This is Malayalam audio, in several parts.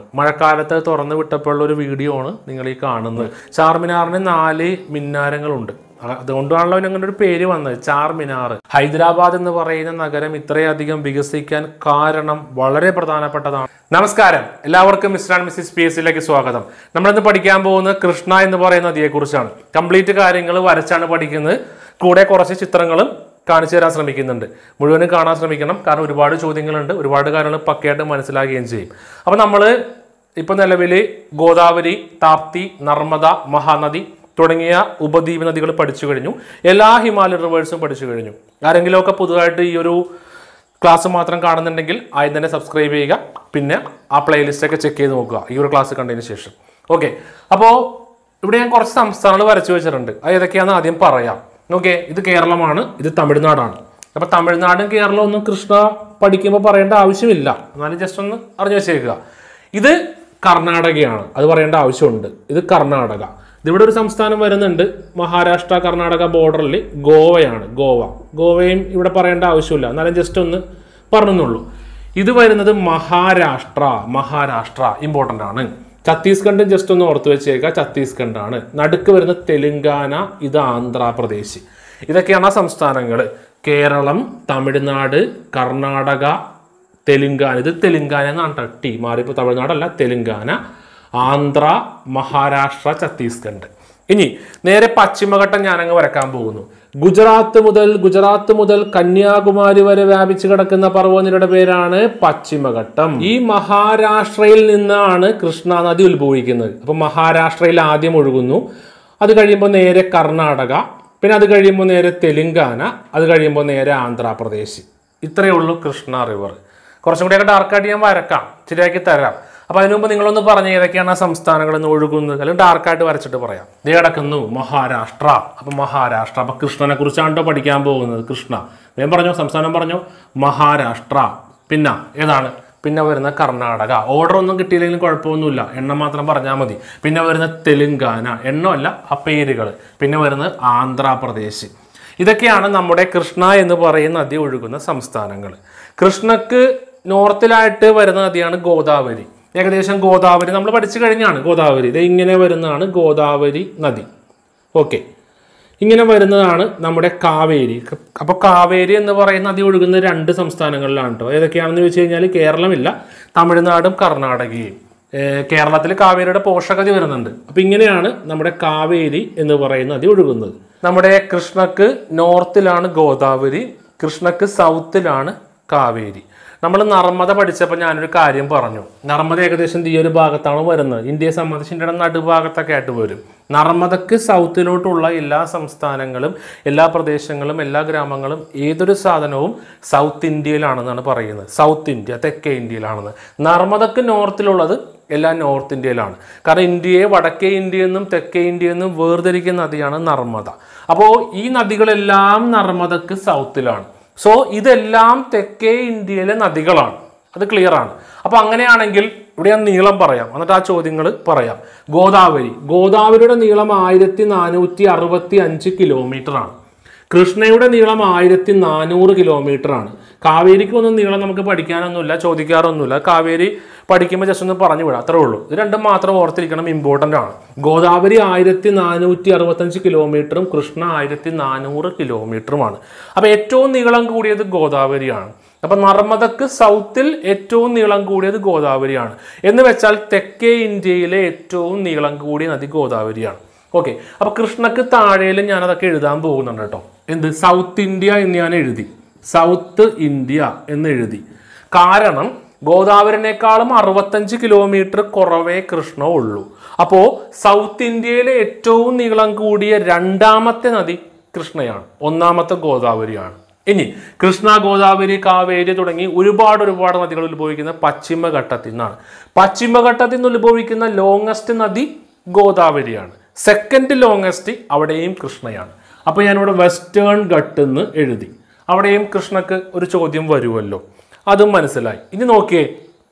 മഴക്കാലത്ത് തുറന്നു വിട്ടപ്പോഴുള്ള ഒരു വീഡിയോ ആണ് നിങ്ങൾ ഈ കാണുന്നത് ചാർമിനാറിന് നാല് മിന്നാരങ്ങളുണ്ട് അ- അതുകൊണ്ടാണല്ലോ അതിന് അങ്ങനെ ഒരു പേര് വന്നത് ചാർമിനാർ ഹൈദരാബാദ് എന്ന് പറയുന്ന നഗരം ഇത്രയധികം വികസിക്കാൻ കാരണം വളരെ പ്രധാനപ്പെട്ടതാണ് നമസ്കാരം എല്ലാവർക്കും mister and missus P S സിയിലേക്ക് സ്വാഗതം നമ്മളിന്ന് പഠിക്കാൻ പോകുന്നത് കൃഷ്ണ എന്ന് പറയുന്ന നദിയെക്കുറിച്ചാണ് കംപ്ലീറ്റ് കാര്യങ്ങൾ വരച്ചാണ് പഠിക്കുന്നത് കൂടെ കുറച്ച് ചിത്രങ്ങളും കാണിച്ചു തരാൻ ശ്രമിക്കുന്നുണ്ട് മുഴുവനും കാണാൻ ശ്രമിക്കണം കാരണം ഒരുപാട് ചോദ്യങ്ങളുണ്ട് ഒരുപാട് കാര്യങ്ങൾ പക്കയായിട്ട് മനസ്സിലാക്കുകയും ചെയ്യും അപ്പോൾ നമ്മൾ ഇപ്പം നിലവിൽ ഗോദാവരി താപ്തി നർമ്മദ മഹാനദി തുടങ്ങിയ ഉപദ്വീപ് നദികൾ പഠിച്ചു കഴിഞ്ഞു എല്ലാ ഹിമാലയ റിവേഴ്സും പഠിച്ചു കഴിഞ്ഞു ആരെങ്കിലുമൊക്കെ പുതുതായിട്ട് ഈ ഒരു ക്ലാസ് മാത്രം കാണുന്നുണ്ടെങ്കിൽ ആദ്യം തന്നെ സബ്സ്ക്രൈബ് ചെയ്യുക പിന്നെ ആ പ്ലേലിസ്റ്റ് ഒക്കെ ചെക്ക് ചെയ്ത് നോക്കുക ഈ ഒരു ക്ലാസ് കണ്ടതിന് ശേഷം ഓക്കെ അപ്പോൾ ഇവിടെ ഞാൻ കുറച്ച് സംസ്ഥാനങ്ങൾ വരച്ചു വെച്ചിട്ടുണ്ട് അത് ഏതൊക്കെയാണെന്ന് ആദ്യം പറയാം ഓക്കെ ഇത് കേരളമാണ് ഇത് തമിഴ്നാടാണ് അപ്പൊ തമിഴ്നാടും കേരളവും ഒന്നും കൃഷ്ണ പഠിക്കുമ്പോൾ പറയേണ്ട ആവശ്യമില്ല എന്നാലും ജസ്റ്റ് ഒന്ന് അറിഞ്ഞു വെച്ചേക്കുക ഇത് കർണാടകയാണ് അത് പറയേണ്ട ആവശ്യമുണ്ട് ഇത് കർണാടക ഇതിവിടെ ഒരു സംസ്ഥാനം വരുന്നുണ്ട് മഹാരാഷ്ട്ര കർണാടക ബോർഡറിൽ ഗോവയാണ് ഗോവ ഗോവയും ഇവിടെ പറയേണ്ട ആവശ്യമില്ല എന്നാലും ജസ്റ്റ് ഒന്ന് പറഞ്ഞെന്നുള്ളൂ ഇത് വരുന്നത് മഹാരാഷ്ട്ര മഹാരാഷ്ട്ര ഇമ്പോർട്ടൻ്റ് ആണ് ഛത്തീസ്ഗഡ് ജസ്റ്റ് ഒന്ന് ഓർത്ത് വെച്ചേക്കുക ഛത്തീസ്ഗഡ് ആണ് നടുക്ക് വരുന്ന തെലുങ്കാന ഇത് ആന്ധ്രാപ്രദേശ് ഇതൊക്കെയാണ് ആ സംസ്ഥാനങ്ങൾ കേരളം തമിഴ്നാട് കർണാടക തെലുങ്കാന ഇത് തെലുങ്കാന എന്നാണ് കേട്ടോ ടി മാറിപ്പോൾ തമിഴ്നാടല്ല തെലുങ്കാന ആന്ധ്ര മഹാരാഷ്ട്ര ഛത്തീസ്ഗഡ് ഇനി നേരെ പശ്ചിമഘട്ടം ഞാനങ്ങ് വരക്കാൻ പോകുന്നു ഗുജറാത്ത് മുതൽ ഗുജറാത്ത് മുതൽ കന്യാകുമാരി വരെ വ്യാപിച്ചു കിടക്കുന്ന പർവ്വതനിരയുടെ പേരാണ് പശ്ചിമഘട്ടം ഈ മഹാരാഷ്ട്രയിൽ നിന്നാണ് കൃഷ്ണ നദി ഉത്ഭവിക്കുന്നത് അപ്പൊ മഹാരാഷ്ട്രയിൽ ആദ്യം ഒഴുകുന്നു അത് കഴിയുമ്പോൾ നേരെ കർണാടക പിന്നെ അത് കഴിയുമ്പോൾ നേരെ തെലുങ്കാന അത് കഴിയുമ്പോൾ നേരെ ആന്ധ്രാപ്രദേശ് ഇത്രയേ ഉള്ളൂ കൃഷ്ണ റിവർ കുറച്ചും കൂടിയൊക്കെ ഡാർക്കായിട്ട് ഞാൻ വരക്കാം ശരിയാക്കി തരാം അപ്പൊ അതിനു മുമ്പ് നിങ്ങളൊന്ന് പറഞ്ഞ ഏതൊക്കെയാണ് ആ സംസ്ഥാനങ്ങളിൽ നിന്ന് ഒഴുകുന്നത് അല്ലെങ്കിൽ ഡാർക്കായിട്ട് വരച്ചിട്ട് പറയാം ദേ കിടക്കുന്നു മഹാരാഷ്ട്ര അപ്പൊ മഹാരാഷ്ട്ര അപ്പൊ കൃഷ്ണനെ കുറിച്ചാണ് പഠിക്കാൻ പോകുന്നത് കൃഷ്ണ ഞാൻ പറഞ്ഞോ സംസ്ഥാനം പറഞ്ഞോ മഹാരാഷ്ട്ര പിന്നെ ഏതാണ് പിന്നെ വരുന്ന കർണാടക ഓർഡർ ഒന്നും കിട്ടിയില്ലെങ്കിലും കുഴപ്പമൊന്നുമില്ല എണ്ണം മാത്രം പറഞ്ഞാൽ മതി പിന്നെ വരുന്ന തെലുങ്കാന എണ്ണമല്ല ആ പേരുകൾ പിന്നെ വരുന്നത് ആന്ധ്രാപ്രദേശ് ഇതൊക്കെയാണ് നമ്മുടെ കൃഷ്ണ എന്ന് പറയുന്ന നദി ഒഴുകുന്ന സംസ്ഥാനങ്ങൾ കൃഷ്ണക്ക് നോർത്തിലായിട്ട് വരുന്ന നദിയാണ് ഗോദാവരി ഏകദേശം ഗോദാവരി നമ്മൾ പഠിച്ചു കഴിഞ്ഞാണ് ഗോദാവരി ഇത് ഇങ്ങനെ വരുന്നതാണ് ഗോദാവരി നദി ഓക്കെ ഇങ്ങനെ വരുന്നതാണ് നമ്മുടെ കാവേരി അപ്പോൾ കാവേരി എന്ന് പറയുന്ന നദി ഒഴുകുന്ന രണ്ട് സംസ്ഥാനങ്ങളിലാണ് കേട്ടോ ഏതൊക്കെയാണെന്ന് ചോദിച്ചു കഴിഞ്ഞാൽ കേരളമില്ല തമിഴ്നാടും കർണാടകയും ഏർ കേരളത്തിൽ കാവേരിയുടെ പോഷകത വരുന്നുണ്ട് അപ്പോൾ ഇങ്ങനെയാണ് നമ്മുടെ കാവേരി എന്ന് പറയുന്ന നദി ഒഴുകുന്നത് നമ്മുടെ കൃഷ്ണക്ക് നോർത്തിലാണ് ഗോദാവരി കൃഷ്ണക്ക് സൗത്തിലാണ് കാവേരി നമ്മൾ നർമ്മദ പഠിച്ചപ്പോൾ ഞാനൊരു കാര്യം പറഞ്ഞു നർമ്മദ ഏകദേശം ഈ ഒരു ഭാഗത്താണ് വരുന്നത് ഇന്ത്യയെ സംബന്ധിച്ച് ഇന്ത്യയുടെ നടുഭാഗത്തൊക്കെ ആയിട്ട് വരും നർമ്മദക്ക് സൗത്തിലോട്ടുള്ള എല്ലാ സംസ്ഥാനങ്ങളും എല്ലാ പ്രദേശങ്ങളും എല്ലാ ഗ്രാമങ്ങളും ഏതൊരു സാധനവും സൗത്ത് ഇന്ത്യയിലാണെന്നാണ് പറയുന്നത് സൗത്ത് ഇന്ത്യ തെക്കേ ഇന്ത്യയിലാണെന്ന് നർമ്മദക്ക് നോർത്തിലുള്ളത് എല്ലാം നോർത്ത് ഇന്ത്യയിലാണ് കാരണം ഇന്ത്യയെ വടക്കേ ഇന്ത്യ എന്നും തെക്കേ ഇന്ത്യ എന്നും വേർതിരിക്കുന്ന നദിയാണ് നർമ്മദ അപ്പോൾ ഈ നദികളെല്ലാം നർമ്മദക്ക് സൗത്തിലാണ് സോ ഇതെല്ലാം തെക്കേ ഇന്ത്യയിലെ നദികളാണ് അത് ക്ലിയർ ആണ് അപ്പൊ അങ്ങനെയാണെങ്കിൽ ഇവിടെ ഞാൻ നീളം പറയാം എന്നിട്ട് ആ ചോദ്യങ്ങൾ പറയാം ഗോദാവരി ഗോദാവരിയുടെ നീളം ആയിരത്തി നാനൂറ്റി അറുപത്തി അഞ്ച് കിലോമീറ്റർ ആണ് കൃഷ്ണയുടെ നീളം ആയിരത്തി നാനൂറ് കിലോമീറ്റർ ആണ് കാവേരിക്ക് ഒന്നും നീളം നമുക്ക് പഠിക്കാനൊന്നുമില്ല ചോദിക്കാറൊന്നുമില്ല കാവേരി പഠിക്കുമ്പോൾ ജസ്റ്റ് ഒന്ന് പറഞ്ഞു വിടാം അത്രേ ഉള്ളൂ ഇത് രണ്ടും മാത്രം ഓർത്തിരിക്കണം ഇമ്പോർട്ടൻ്റ് ആണ് ഗോദാവരി ആയിരത്തി നാനൂറ്റി അറുപത്തഞ്ച് കിലോമീറ്ററും കൃഷ്ണ ആയിരത്തി നാനൂറ് കിലോമീറ്ററുമാണ് അപ്പോൾ ഏറ്റവും നീളം കൂടിയത് ഗോദാവരിയാണ് അപ്പൊ നർമ്മദക്ക് സൗത്തിൽ ഏറ്റവും നീളം കൂടിയത് ഗോദാവരിയാണ് എന്ന് വെച്ചാൽ തെക്കേ ഇന്ത്യയിലെ ഏറ്റവും നീളം കൂടിയ നദി ഗോദാവരിയാണ് ഓക്കെ അപ്പൊ കൃഷ്ണക്ക് താഴേലും ഞാൻ അതൊക്കെ എഴുതാൻ പോകുന്നുണ്ട് കേട്ടോ എന്ത് സൗത്ത് ഇന്ത്യ എന്ന് ഞാൻ എഴുതി സൗത്ത് ഇന്ത്യ എന്ന് എഴുതി കാരണം ഗോദാവരിനേക്കാളും അറുപത്തഞ്ച് കിലോമീറ്റർ കുറവേ കൃഷ്ണ ഉള്ളൂ അപ്പോൾ സൗത്ത് ഇന്ത്യയിലെ ഏറ്റവും നീളം കൂടിയ രണ്ടാമത്തെ നദി കൃഷ്ണയാണ് ഒന്നാമത്തെ ഗോദാവരിയാണ് ഇനി കൃഷ്ണ ഗോദാവരി കാവേരി തുടങ്ങി ഒരുപാട് ഒരുപാട് നദികൾ ഉത്ഭവിക്കുന്ന പശ്ചിമഘട്ടത്തിൽ നിന്നാണ് പശ്ചിമഘട്ടത്തിൽ നിന്ന് ഉത്ഭവിക്കുന്ന ലോങ്ങസ്റ്റ് നദി ഗോദാവരിയാണ് സെക്കൻഡ് ലോങ്ങസ്റ്റ് അവിടെയും കൃഷ്ണയാണ് അപ്പോൾ ഞാനിവിടെ വെസ്റ്റേൺ ഘട്ട് എന്ന് എഴുതി അവിടെയും കൃഷ്ണക്ക് ഒരു ചോദ്യം വരുമല്ലോ അതും മനസ്സിലായി ഇനി നോക്കിയേ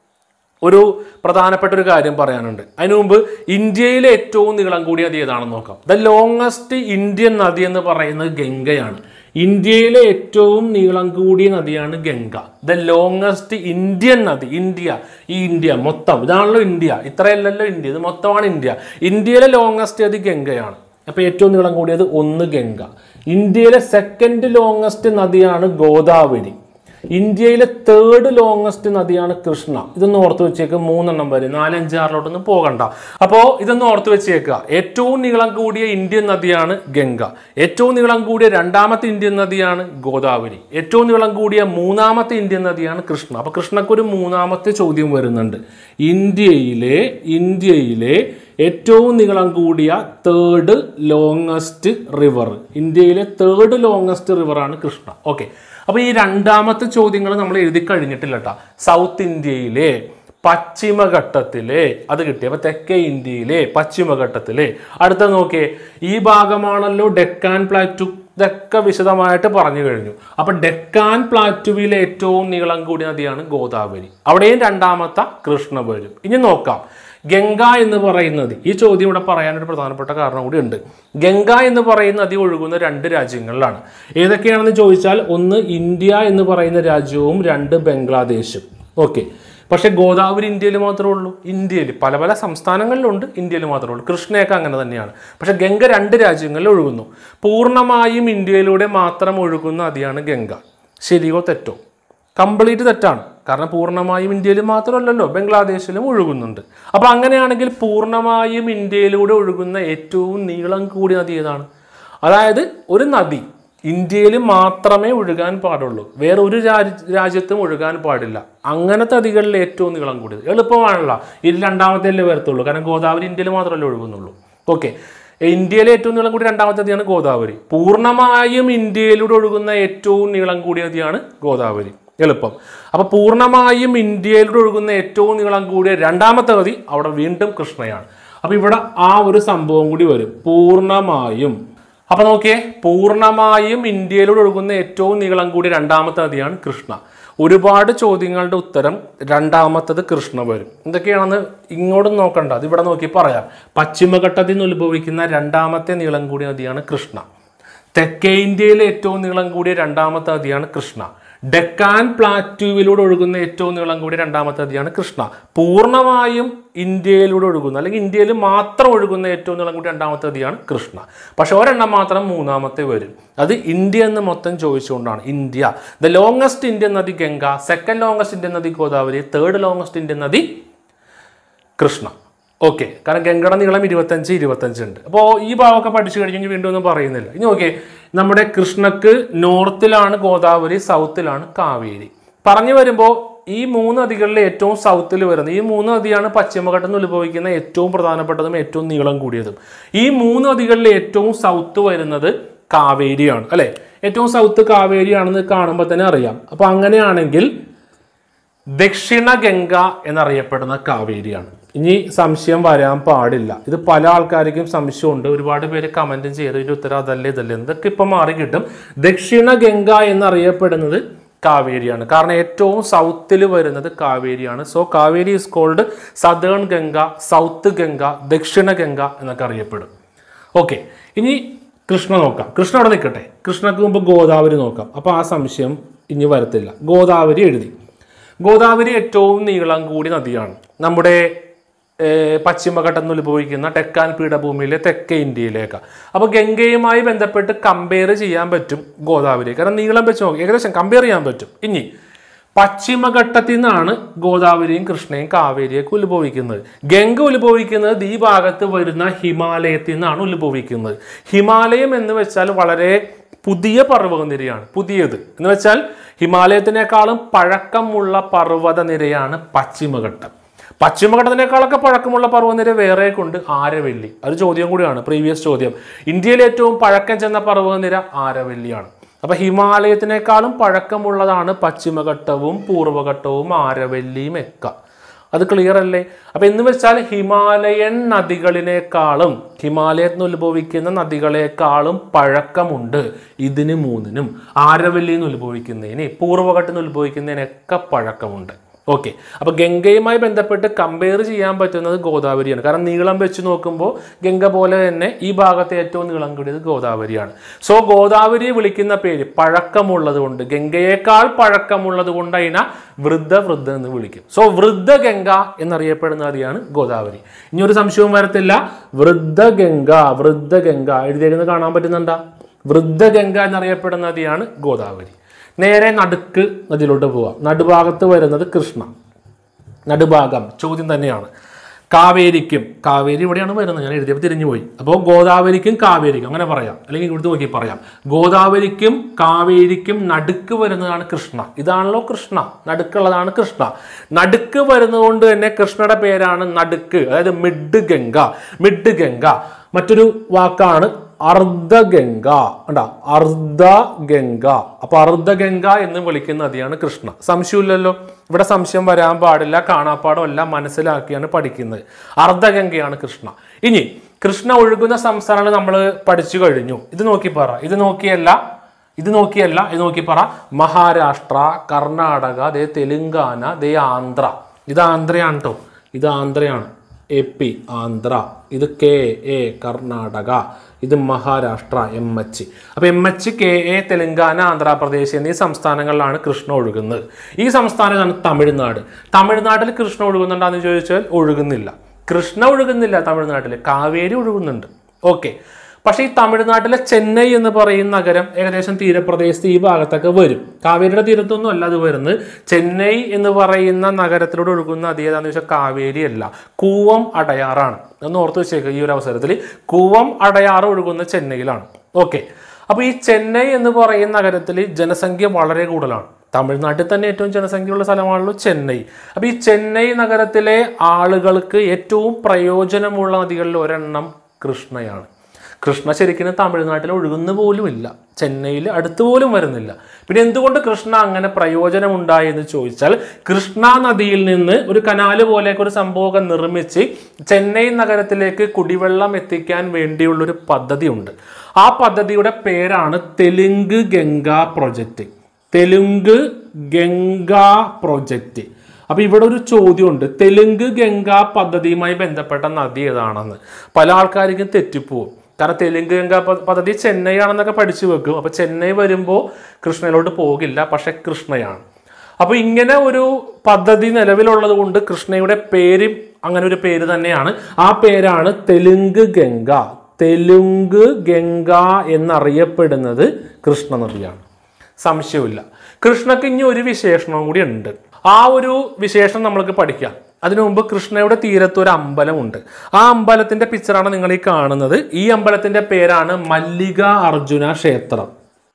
ഒരു പ്രധാനപ്പെട്ട ഒരു കാര്യം പറയാനുണ്ട് അതിനു മുമ്പ് ഇന്ത്യയിലെ ഏറ്റവും നീളം കൂടിയ നദി ഏതാണെന്ന് നോക്കാം ദ ലോങ്ങസ്റ്റ് ഇന്ത്യൻ നദി എന്ന് പറയുന്നത് ഗംഗയാണ് ഇന്ത്യയിലെ ഏറ്റവും നീളം കൂടിയ നദിയാണ് ഗംഗ ദ ലോങ്ങസ്റ്റ് ഇന്ത്യൻ നദി ഇന്ത്യ ഈ ഇന്ത്യ മൊത്തം ഇതാണല്ലോ ഇന്ത്യ ഇത്രയല്ലല്ലോ ഇന്ത്യ ഇത് മൊത്തമാണ് ഇന്ത്യ ഇന്ത്യയിലെ ലോങ്ങസ്റ്റ് നദി ഗംഗയാണ് അപ്പോൾ ഏറ്റവും നീളം കൂടിയത് ഒന്ന് ഗംഗ ഇന്ത്യയിലെ സെക്കൻഡ് ലോങ്ങസ്റ്റ് നദിയാണ് ഗോദാവരി ഇന്ത്യയിലെ തേർഡ് ലോങ്ങസ്റ്റ് നദിയാണ് കൃഷ്ണ ഇതൊന്ന് ഓർത്ത് വെച്ചേക്ക് മൂന്നെണ്ണം വരെ നാലഞ്ചാറിലോട്ടൊന്നും പോകണ്ട അപ്പോൾ ഇതൊന്ന് ഓർത്ത് വെച്ചേക്കുക ഏറ്റവും നീളം കൂടിയ ഇന്ത്യൻ നദിയാണ് ഗംഗ ഏറ്റവും നീളം കൂടിയ രണ്ടാമത്തെ ഇന്ത്യൻ നദിയാണ് ഗോദാവരി ഏറ്റവും നീളം കൂടിയ മൂന്നാമത്തെ ഇന്ത്യൻ നദിയാണ് കൃഷ്ണ അപ്പോൾ കൃഷ്ണക്കൊരു മൂന്നാമത്തെ ചോദ്യം വരുന്നുണ്ട് ഇന്ത്യയിലെ ഇന്ത്യയിലെ ഏറ്റവും നീളം കൂടിയ തേർഡ് ലോങ്ങസ്റ്റ് റിവർ ഇന്ത്യയിലെ തേർഡ് ലോങ്ങസ്റ്റ് റിവറാണ് കൃഷ്ണ ഓക്കെ അപ്പോൾ ഈ രണ്ടാമത്തെ ചോദ്യങ്ങൾ നമ്മൾ എഴുതി കഴിഞ്ഞിട്ടില്ല കേട്ടോ സൗത്ത് ഇന്ത്യയിലെ പശ്ചിമഘട്ടത്തിലെ അത് കിട്ടി അപ്പൊ തെക്കേ ഇന്ത്യയിലെ പശ്ചിമഘട്ടത്തിലെ അടുത്ത നോക്കിയേ ഈ ഭാഗമാണല്ലോ ഡെക്കാൻ പ്ലാറ്റു ഇതൊക്കെ വിശദമായിട്ട് പറഞ്ഞു കഴിഞ്ഞു അപ്പൊ ഡെക്കാൻ പ്ലാറ്റുവിലെ ഏറ്റവും നീളം കൂടിയ നദിയാണ് ഗോദാവരി അവിടെയും രണ്ടാമത്തെ കൃഷ്ണ വരും ഇനി നോക്കാം ഗംഗ എന്ന് പറയുന്നത് ഈ ചോദ്യം ഇവിടെ പറയാനൊരു പ്രധാനപ്പെട്ട കാരണം കൂടി ഉണ്ട് ഗംഗ എന്ന് പറയുന്ന നദി ഒഴുകുന്ന രണ്ട് രാജ്യങ്ങളിലാണ് ഏതൊക്കെയാണെന്ന് ചോദിച്ചാൽ ഒന്ന് ഇന്ത്യ എന്ന് പറയുന്ന രാജ്യവും രണ്ട് ബംഗ്ലാദേശും ഓക്കെ പക്ഷേ ഗോദാവരി ഇന്ത്യയിൽ മാത്രമേ ഉള്ളൂ ഇന്ത്യയിൽ പല പല സംസ്ഥാനങ്ങളിലുണ്ട് ഇന്ത്യയിൽ മാത്രമേ ഉള്ളൂ കൃഷ്ണയൊക്കെ അങ്ങനെ തന്നെയാണ് പക്ഷേ ഗംഗ രണ്ട് രാജ്യങ്ങളിൽ ഒഴുകുന്നു പൂർണ്ണമായും ഇന്ത്യയിലൂടെ മാത്രം ഒഴുകുന്ന നദിയാണ് ഗംഗ ശരിയോ തെറ്റോ കംപ്ലീറ്റ് തെറ്റാണ് കാരണം പൂർണ്ണമായും ഇന്ത്യയിൽ മാത്രമല്ലല്ലോ ബംഗ്ലാദേശിലും ഒഴുകുന്നുണ്ട് അപ്പോൾ അങ്ങനെയാണെങ്കിൽ പൂർണ്ണമായും ഇന്ത്യയിലൂടെ ഒഴുകുന്ന ഏറ്റവും നീളം കൂടിയ നദി ഏതാണ് അതായത് ഒരു നദി ഇന്ത്യയിൽ മാത്രമേ ഒഴുകാൻ പാടുള്ളൂ വേറെ ഒരു രാജ്യ രാജ്യത്തും ഒഴുകാൻ പാടില്ല അങ്ങനത്തെ നദികളിൽ ഏറ്റവും നീളം കൂടിയത് എളുപ്പമാണല്ലോ ഇത് രണ്ടാമത്തെ വരത്തുള്ളൂ കാരണം ഗോദാവരി ഇന്ത്യയിൽ മാത്രമല്ലേ ഒഴുകുന്നുള്ളൂ ഓക്കെ ഇന്ത്യയിലെ ഏറ്റവും നീളം കൂടിയ രണ്ടാമത്തെ നദിയാണ് ഗോദാവരി പൂർണ്ണമായും ഇന്ത്യയിലൂടെ ഒഴുകുന്ന ഏറ്റവും നീളം കൂടിയ നദിയാണ് ഗോദാവരി എളുപ്പം അപ്പൊ പൂർണ്ണമായും ഇന്ത്യയിലൂടെ ഒഴുകുന്ന ഏറ്റവും നീളം കൂടിയ രണ്ടാമത്തെ നദി അവിടെ വീണ്ടും കൃഷ്ണയാണ് അപ്പൊ ഇവിടെ ആ ഒരു സംഭവം കൂടി വരും പൂർണ്ണമായും അപ്പൊ നോക്കിയേ പൂർണ്ണമായും ഇന്ത്യയിലൂടെ ഒഴുകുന്ന ഏറ്റവും നീളം കൂടിയ രണ്ടാമത്തെ നദിയാണ് കൃഷ്ണ ഒരുപാട് ചോദ്യങ്ങളുടെ ഉത്തരം രണ്ടാമത്തത് കൃഷ്ണ വരും എന്തൊക്കെയാണെന്ന് ഇങ്ങോട്ടും നോക്കണ്ട അത് ഇവിടെ നോക്കി പറയാം പശ്ചിമഘട്ടത്തിൽ നിന്ന് ഉത്ഭവിക്കുന്ന രണ്ടാമത്തെ നീളം കൂടിയ നദിയാണ് കൃഷ്ണ തെക്കേ ഇന്ത്യയിലെ ഏറ്റവും നീളം കൂടിയ രണ്ടാമത്തെ നദിയാണ് കൃഷ്ണ ഡെക്കാൻ പ്ലാറ്റ്യൂവിലൂടെ ഒഴുകുന്ന ഏറ്റവും നീളം കൂടിയ രണ്ടാമത്തെ നദിയാണ് കൃഷ്ണ പൂർണ്ണമായും ഇന്ത്യയിലൂടെ ഒഴുകുന്ന അല്ലെങ്കിൽ ഇന്ത്യയിൽ മാത്രം ഒഴുകുന്ന ഏറ്റവും നീളം കൂടിയ രണ്ടാമത്തെ നദിയാണ് കൃഷ്ണ പക്ഷെ ഒരെണ്ണം മാത്രം മൂന്നാമത്തെ വരും അത് ഇന്ത്യ എന്ന് മൊത്തം ചോദിച്ചുകൊണ്ടാണ് ഇന്ത്യ ദ ലോങ്ങസ്റ്റ് ഇന്ത്യൻ നദി ഗംഗ സെക്കൻഡ് ലോങ്ങസ്റ്റ് ഇന്ത്യൻ നദി ഗോദാവരി തേർഡ് ലോങ്ങസ്റ്റ് ഇന്ത്യൻ നദി കൃഷ്ണ ഓക്കെ കാരണം ഗംഗയുടെ നീളം ഇരുപത്തഞ്ച് ഇരുപത്തഞ്ച് ഉണ്ട് അപ്പോൾ ഈ ഭാഗമൊക്കെ പഠിച്ചു കഴിഞ്ഞെങ്കിൽ വീണ്ടും ഒന്നും പറയുന്നില്ല ഇനി ഓക്കെ നമ്മുടെ കൃഷ്ണക്ക് നോർത്തിലാണ് ഗോദാവരി സൗത്തിലാണ് കാവേരി പറഞ്ഞു വരുമ്പോൾ ഈ മൂന്ന് നദികളിൽ ഏറ്റവും സൗത്തിൽ വരുന്നത് ഈ മൂന്ന് നദിയാണ് പശ്ചിമഘട്ടത്തിൽ നിന്ന് ഉത്ഭവിക്കുന്ന ഏറ്റവും പ്രധാനപ്പെട്ടതും ഏറ്റവും നീളം കൂടിയതും ഈ മൂന്ന് നദികളിൽ ഏറ്റവും സൗത്ത് വരുന്നത് കാവേരിയാണ് അല്ലെ ഏറ്റവും സൗത്ത് കാവേരിയാണെന്ന് കാണുമ്പോൾ തന്നെ അറിയാം അപ്പൊ അങ്ങനെയാണെങ്കിൽ ദക്ഷിണ ഗംഗ എന്നറിയപ്പെടുന്ന കാവേരിയാണ് ഇനി സംശയം വരാൻ പാടില്ല ഇത് പല ആൾക്കാർക്കും സംശയമുണ്ട് ഒരുപാട് പേര് കമന്റും ചെയ്ത് ഇതിന്റെ ഉത്തരം അതല്ലേ ഇതല്ലേ ഇതൊക്കെ ഇപ്പൊ മാറി കിട്ടും ദക്ഷിണ ഗംഗ എന്നറിയപ്പെടുന്നത് കാവേരിയാണ് കാരണം ഏറ്റവും സൗത്തിൽ വരുന്നത് കാവേരിയാണ് so Kaveri is called southern Ganga south Ganga Dakshina Ganga എന്നൊക്കെ അറിയപ്പെടും ഓക്കെ ഇനി കൃഷ്ണ നോക്കാം കൃഷ്ണ അവിടെ നിൽക്കട്ടെ കൃഷ്ണക്ക് മുമ്പ് ഗോദാവരി നോക്കാം അപ്പോൾ ആ സംശയം ഇനി വരത്തില്ല ഗോദാവരി എഴുതി ഗോദാവരി ഏറ്റവും നീളം കൂടിയ നദിയാണ് നമ്മുടെ ഏർ, പശ്ചിമഘട്ടത്തിൽ നിന്ന് ഉത്ഭവിക്കുന്ന ടെക്കാൻ പീഠഭൂമിയിലെ തെക്കേ ഇന്ത്യയിലേക്ക് അപ്പോൾ ഗംഗയുമായി ബന്ധപ്പെട്ട് കമ്പയർ ചെയ്യാൻ പറ്റും ഗോദാവരി കാരണം നീളം വെച്ച് നോക്കി ഏകദേശം കമ്പയർ ചെയ്യാൻ പറ്റും ഇനി പശ്ചിമഘട്ടത്തിൽ നിന്നാണ് ഗോദാവരിയും കൃഷ്ണയും കാവേരിയൊക്കെ ഉത്ഭവിക്കുന്നത് ഗംഗ ഉത്ഭവിക്കുന്നത് ഈ ഭാഗത്ത് വരുന്ന ഹിമാലയത്തിൽ നിന്നാണ് ഉത്ഭവിക്കുന്നത് ഹിമാലയം എന്ന് വെച്ചാൽ വളരെ പുതിയ പർവ്വതനിരയാണ് പുതിയത് എന്ന് വെച്ചാൽ ഹിമാലയത്തിനേക്കാളും പഴക്കമുള്ള പർവ്വത നിരയാണ് പശ്ചിമഘട്ടം പശ്ചിമഘട്ടത്തിനേക്കാളൊക്കെ പഴക്കമുള്ള പർവ്വതനിര വേറെ കൊണ്ട് ആരവല്ലി അത് ചോദ്യം കൂടിയാണ് പ്രീവിയസ് ചോദ്യം ഇന്ത്യയിലെ ഏറ്റവും പഴക്കം ചെന്ന പർവ്വതനിര ആരവല്ലിയാണ് അപ്പൊ ഹിമാലയത്തിനേക്കാളും പഴക്കമുള്ളതാണ് പശ്ചിമഘട്ടവും പൂർവ്വഘട്ടവും ആരവല്ലിയും ഒക്കെ അത് ക്ലിയർ അല്ലേ അപ്പൊ എന്ന് വെച്ചാൽ ഹിമാലയൻ നദികളിനേക്കാളും ഹിമാലയത്തിൽ നിന്ന് ഉത്ഭവിക്കുന്ന നദികളെക്കാളും പഴക്കമുണ്ട് ഇതിന് മൂന്നിനും ആരവല്ലിയിൽ നിന്ന് ഉത്ഭവിക്കുന്നതിന് പൂർവ്വഘട്ടത്തിൽ നിന്ന് ഉത്ഭവിക്കുന്നതിനൊക്കെ പഴക്കമുണ്ട് ഓക്കെ അപ്പോൾ ഗംഗയുമായി ബന്ധപ്പെട്ട് കമ്പയർ ചെയ്യാൻ പറ്റുന്നത് ഗോദാവരിയാണ് കാരണം നീളം വെച്ച് നോക്കുമ്പോൾ ഗംഗ പോലെ തന്നെ ഈ ഭാഗത്തെ ഏറ്റവും നീളം കൂടിയത് ഗോദാവരിയാണ് സോ ഗോദാവരിയെ വിളിക്കുന്ന പേര് പഴക്കമുള്ളത് കൊണ്ട് ഗംഗയേക്കാൾ പഴക്കമുള്ളത് കൊണ്ട് അതിനെ വൃദ്ധ വൃദ്ധ എന്ന് വിളിക്കും സോ വൃദ്ധ ഗംഗ എന്നറിയപ്പെടുന്ന നദിയാണ് ഗോദാവരി ഇനി ഒരു സംശയവും വരത്തില്ല വൃദ്ധ ഗംഗ വൃദ്ധ ഗംഗ എഴുതിയേക്കുന്നത് കാണാൻ പറ്റുന്നുണ്ടാ വൃദ്ധ ഗംഗ എന്നറിയപ്പെടുന്ന നദിയാണ് ഗോദാവരി നേരെ നടുക്ക് നദിയിലോട്ട് പോവാം നടുഭാഗത്ത് വരുന്നത് കൃഷ്ണ നടുഭാഗം ചോദ്യം തന്നെയാണ് കാവേരിക്കും കാവേരി ഇവിടെയാണ് വരുന്നത് ഞാൻ എഴുതിയപ്പോൾ തിരിഞ്ഞു പോയി അപ്പോൾ ഗോദാവരിക്കും കാവേരിക്കും അങ്ങനെ പറയാം അല്ലെങ്കിൽ ഇവിടുത്തെ നോക്കി പറയാം ഗോദാവരിക്കും കാവേരിക്കും നടുക്ക് വരുന്നതാണ് കൃഷ്ണ ഇതാണല്ലോ കൃഷ്ണ നടുക്കുള്ളതാണ് കൃഷ്ണ നടുക്ക് വരുന്നതുകൊണ്ട് തന്നെ കൃഷ്ണയുടെ പേരാണ് നടുക്ക് അതായത് മിഡ് ഗംഗ മിഡ് ഗംഗ മറ്റൊരു വാക്കാണ് അർദ്ധഗംഗ ഉണ്ടാ അർദ്ധഗംഗ അപ്പൊ അർദ്ധഗംഗ എന്ന് വിളിക്കുന്ന നദിയാണ് കൃഷ്ണ സംശയമില്ലല്ലോ ഇവിടെ സംശയം വരാൻ പാടില്ല കാണാപ്പാടം എല്ലാം മനസ്സിലാക്കിയാണ് പഠിക്കുന്നത് അർദ്ധഗംഗയാണ് കൃഷ്ണ ഇനി കൃഷ്ണ ഒഴുകുന്ന സംസ്ഥാനങ്ങൾ നമ്മൾ പഠിച്ചു കഴിഞ്ഞു ഇത് നോക്കി പറ ഇത് നോക്കിയല്ല ഇത് നോക്കിയല്ല ഇത് നോക്കി പറ മഹാരാഷ്ട്ര കർണാടക ദേ തെലുങ്കാന ദേ ആന്ധ്ര ഇത് ആന്ധ്രയാണ് കേട്ടോ ഇത് ആന്ധ്രയാണ് എ പി ആന്ധ്ര ഇത് കെ എ കർണാടക ഇത് മഹാരാഷ്ട്ര എം എച്ച് അപ്പോൾ M H K A Telangana Andhra Pradesh എന്നീ സംസ്ഥാനങ്ങളിലാണ് കൃഷ്ണ ഒഴുകുന്നത് ഈ സംസ്ഥാനമാണ് തമിഴ്നാട് തമിഴ്നാട്ടിൽ കൃഷ്ണ ഒഴുകുന്നുണ്ടെന്ന് ചോദിച്ചാൽ ഒഴുകുന്നില്ല കൃഷ്ണ ഒഴുകുന്നില്ല തമിഴ്നാട്ടിൽ കാവേരി ഒഴുകുന്നുണ്ട് ഓക്കെ പക്ഷേ ഈ തമിഴ്നാട്ടിലെ ചെന്നൈ എന്ന് പറയുന്ന നഗരം ഏകദേശം തീരപ്രദേശത്ത് ഈ ഭാഗത്തൊക്കെ വരും കാവേരിയുടെ തീരത്തൊന്നും അല്ല അത് വരുന്നത് ചെന്നൈ എന്ന് പറയുന്ന നഗരത്തിലൂടെ ഒഴുകുന്ന നദി ഏതാണെന്ന് വെച്ചാൽ കാവേരി അല്ല കൂവം അടയാറാണ് ഒന്ന് ഓർത്ത് വെച്ചേക്കുക ഈ ഒരു അവസരത്തിൽ കൂവം അടയാറ് ഒഴുകുന്ന ചെന്നൈയിലാണ് ഓക്കെ അപ്പോൾ ഈ ചെന്നൈ എന്ന് പറയുന്ന നഗരത്തിൽ ജനസംഖ്യ വളരെ കൂടുതലാണ് തമിഴ്നാട്ടിൽ തന്നെ ഏറ്റവും ജനസംഖ്യയുള്ള സ്ഥലമാണല്ലോ ചെന്നൈ അപ്പോൾ ഈ ചെന്നൈ നഗരത്തിലെ ആളുകൾക്ക് ഏറ്റവും പ്രയോജനമുള്ള നദികളിൽ ഒരെണ്ണം കൃഷ്ണയാണ് കൃഷ്ണ ശരിക്കും തമിഴ്നാട്ടിൽ ഒഴുകുന്ന പോലുമില്ല ചെന്നൈയിൽ അടുത്ത് പോലും വരുന്നില്ല പിന്നെ എന്തുകൊണ്ട് കൃഷ്ണ അങ്ങനെ പ്രയോജനമുണ്ടായി എന്ന് ചോദിച്ചാൽ കൃഷ്ണ നദിയിൽ നിന്ന് ഒരു കനാല് പോലെയൊക്കെ ഒരു സംഭവം നിർമ്മിച്ച് ചെന്നൈ നഗരത്തിലേക്ക് കുടിവെള്ളം എത്തിക്കാൻ വേണ്ടിയുള്ളൊരു പദ്ധതിയുണ്ട് ആ പദ്ധതിയുടെ പേരാണ് തെലുങ്ക് ഗംഗ പ്രൊജക്റ്റ് തെലുങ്ക് ഗംഗ പ്രൊജക്റ്റ് അപ്പൊ ഇവിടെ ഒരു ചോദ്യമുണ്ട് തെലുങ്ക് ഗംഗ പദ്ധതിയുമായി ബന്ധപ്പെട്ട നദി ഏതാണെന്ന് പല ആൾക്കാർക്കും തെറ്റിപ്പോവും കാരണം തെലുങ്ക് ഗംഗ പ- പദ്ധതി ചെന്നൈ ആണെന്നൊക്കെ പഠിച്ചു വെക്കും അപ്പൊ ചെന്നൈ വരുമ്പോൾ കൃഷ്ണയിലോട്ട് പോകില്ല പക്ഷെ കൃഷ്ണയാണ് അപ്പൊ ഇങ്ങനെ ഒരു പദ്ധതി നിലവിലുള്ളത് കൊണ്ട് കൃഷ്ണയുടെ പേര് അങ്ങനെ ഒരു പേര് തന്നെയാണ് ആ പേരാണ് തെലുങ്ക് ഗംഗ തെലുങ്ക് ഗംഗ എന്നറിയപ്പെടുന്നത് കൃഷ്ണ നദിയാണ് സംശയമില്ല കൃഷ്ണക്ക് ഇനി ഒരു വിശേഷണവും കൂടി ഉണ്ട് ആ ഒരു വിശേഷം നമ്മൾക്ക് പഠിക്കാം അതിനു മുമ്പ് കൃഷ്ണയുടെ തീരത്ത് ഒരു അമ്പലമുണ്ട് ആ അമ്പലത്തിന്റെ പിക്ചറാണ് നിങ്ങൾ ഈ കാണുന്നത് ഈ അമ്പലത്തിന്റെ പേരാണ് മല്ലിക അർജുന ക്ഷേത്രം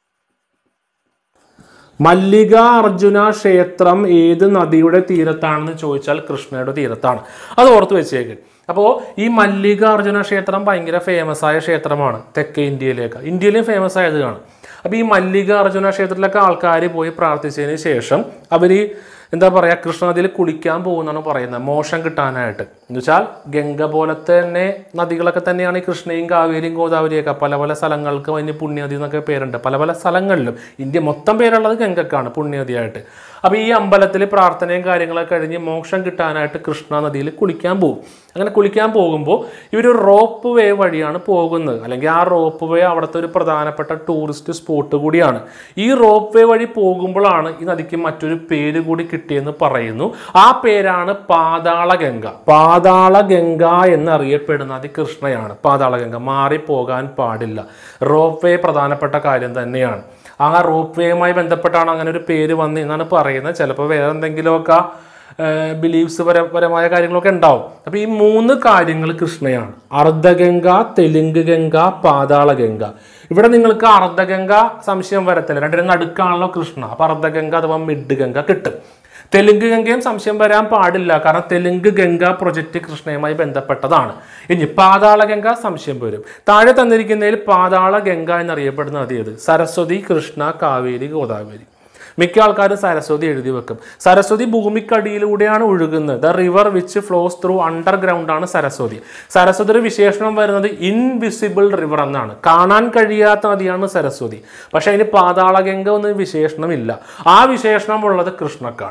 മല്ലിക അർജുന ക്ഷേത്രം ഏത് നദിയുടെ തീരത്താണെന്ന് ചോദിച്ചാൽ കൃഷ്ണയുടെ തീരത്താണ് അത് ഓർത്ത് വെച്ചേക്ക് അപ്പോൾ ഈ മല്ലിക അർജുന ക്ഷേത്രം ഭയങ്കര ഫേമസ് ആയ ക്ഷേത്രമാണ് തെക്കേ ഇന്ത്യയിലേക്ക് ഇന്ത്യയിലും ഫേമസ് ആയത് കാണും അപ്പോൾ ഈ മല്ലിക അർജുന ക്ഷേത്രത്തിലൊക്കെ ആൾക്കാർ പോയി പ്രാർത്ഥിച്ചതിന് ശേഷം അവർ എന്താ പറയുക കൃഷ്ണനദിയിൽ കുളിക്കാൻ പോകുന്നതാണ് പറയുന്നത് മോശം കിട്ടാനായിട്ട് എന്ന് വെച്ചാൽ ഗംഗ പോലത്തെ തന്നെ നദികളൊക്കെ തന്നെയാണ് ഈ കൃഷ്ണയും കാവേരിയും ഗോദാവരിയൊക്കെ പല പല സ്ഥലങ്ങൾക്ക് അതിന് പുണ്യനദി എന്നൊക്കെ പേരുണ്ട് പല പല സ്ഥലങ്ങളിലും ഇന്ത്യ മൊത്തം പേരുള്ളത് ഗംഗക്കാണ് പുണ്യനദിയായിട്ട് അപ്പോൾ ഈ അമ്പലത്തിൽ പ്രാർത്ഥനയും കാര്യങ്ങളൊക്കെ കഴിഞ്ഞ് മോക്ഷം കിട്ടാനായിട്ട് കൃഷ്ണ നദിയിൽ കുളിക്കാൻ പോകും അങ്ങനെ കുളിക്കാൻ പോകുമ്പോൾ ഇവർ റോപ്പ് വേ വഴിയാണ് പോകുന്നത് അല്ലെങ്കിൽ ആ റോപ്പ് വേ അവിടുത്തെ ഒരു പ്രധാനപ്പെട്ട ടൂറിസ്റ്റ് സ്പോട്ട് കൂടിയാണ് ഈ റോപ്പ് വേ വഴി പോകുമ്പോഴാണ് ഈ നദിക്ക് മറ്റൊരു പേര് കൂടി കിട്ടിയെന്ന് പറയുന്നു ആ പേരാണ് പാതാളഗംഗ പാതാളഗംഗ എന്നറിയപ്പെടുന്ന നദി കൃഷ്ണയാണ് പാതാളഗംഗ മാറിപ്പോകാൻ പാടില്ല റോപ്പ് വേ പ്രധാനപ്പെട്ട കാര്യം തന്നെയാണ് ആ റോപ്പ് വേയുമായി ബന്ധപ്പെട്ടാണ് അങ്ങനെ ഒരു പേര് വന്ന് എന്നാണ് പറയുന്നത് ചിലപ്പോൾ വേറെ എന്തെങ്കിലുമൊക്കെ ബിലീവ്സ് പര പരമായ കാര്യങ്ങളൊക്കെ ഉണ്ടാവും അപ്പോൾ ഈ മൂന്ന് കാര്യങ്ങൾ കൃഷ്ണയാണ് അർദ്ധഗംഗ തെലുങ്ക് ഗംഗ പാതാളഗംഗ ഇവിടെ നിങ്ങൾക്ക് അർദ്ധഗംഗ സംശയം വരത്തില്ല രണ്ടിനും നടുക്കാണല്ലോ കൃഷ്ണ അപ്പോൾ അർദ്ധഗംഗ അഥവാ മിഡ് ഗംഗ കിട്ടും തെലുങ്ക് ഗംഗയും സംശയം വരാൻ പാടില്ല കാരണം തെലുങ്ക് ഗംഗ പ്രൊജക്റ്റ് കൃഷ്ണയുമായി ബന്ധപ്പെട്ടതാണ് ഇനി പാതാള ഗംഗ സംശയം വരും താഴെ തന്നിരിക്കുന്നതിൽ പാതാള ഗംഗ എന്നറിയപ്പെടുന്ന നദി ഏത് സരസ്വതി കൃഷ്ണ കാവേരി ഗോദാവരി മിക്ക ആൾക്കാരും സരസ്വതി എഴുതി വെക്കും സരസ്വതി ഭൂമിക്കടിയിലൂടെയാണ് ഒഴുകുന്നത് the river which flows through underground ആണ് സരസ്വതി സരസ്വതിയുടെ വിശേഷണം വരുന്നത് ഇൻവിസിബിൾ റിവർ എന്നാണ് കാണാൻ കഴിയാത്ത നദിയാണ് സരസ്വതി പക്ഷെ അതിന് പാതാളഗംഗ ഒന്നും വിശേഷണമില്ല ആ വിശേഷണം ഉള്ളത് കൃഷ്ണക്കാണ്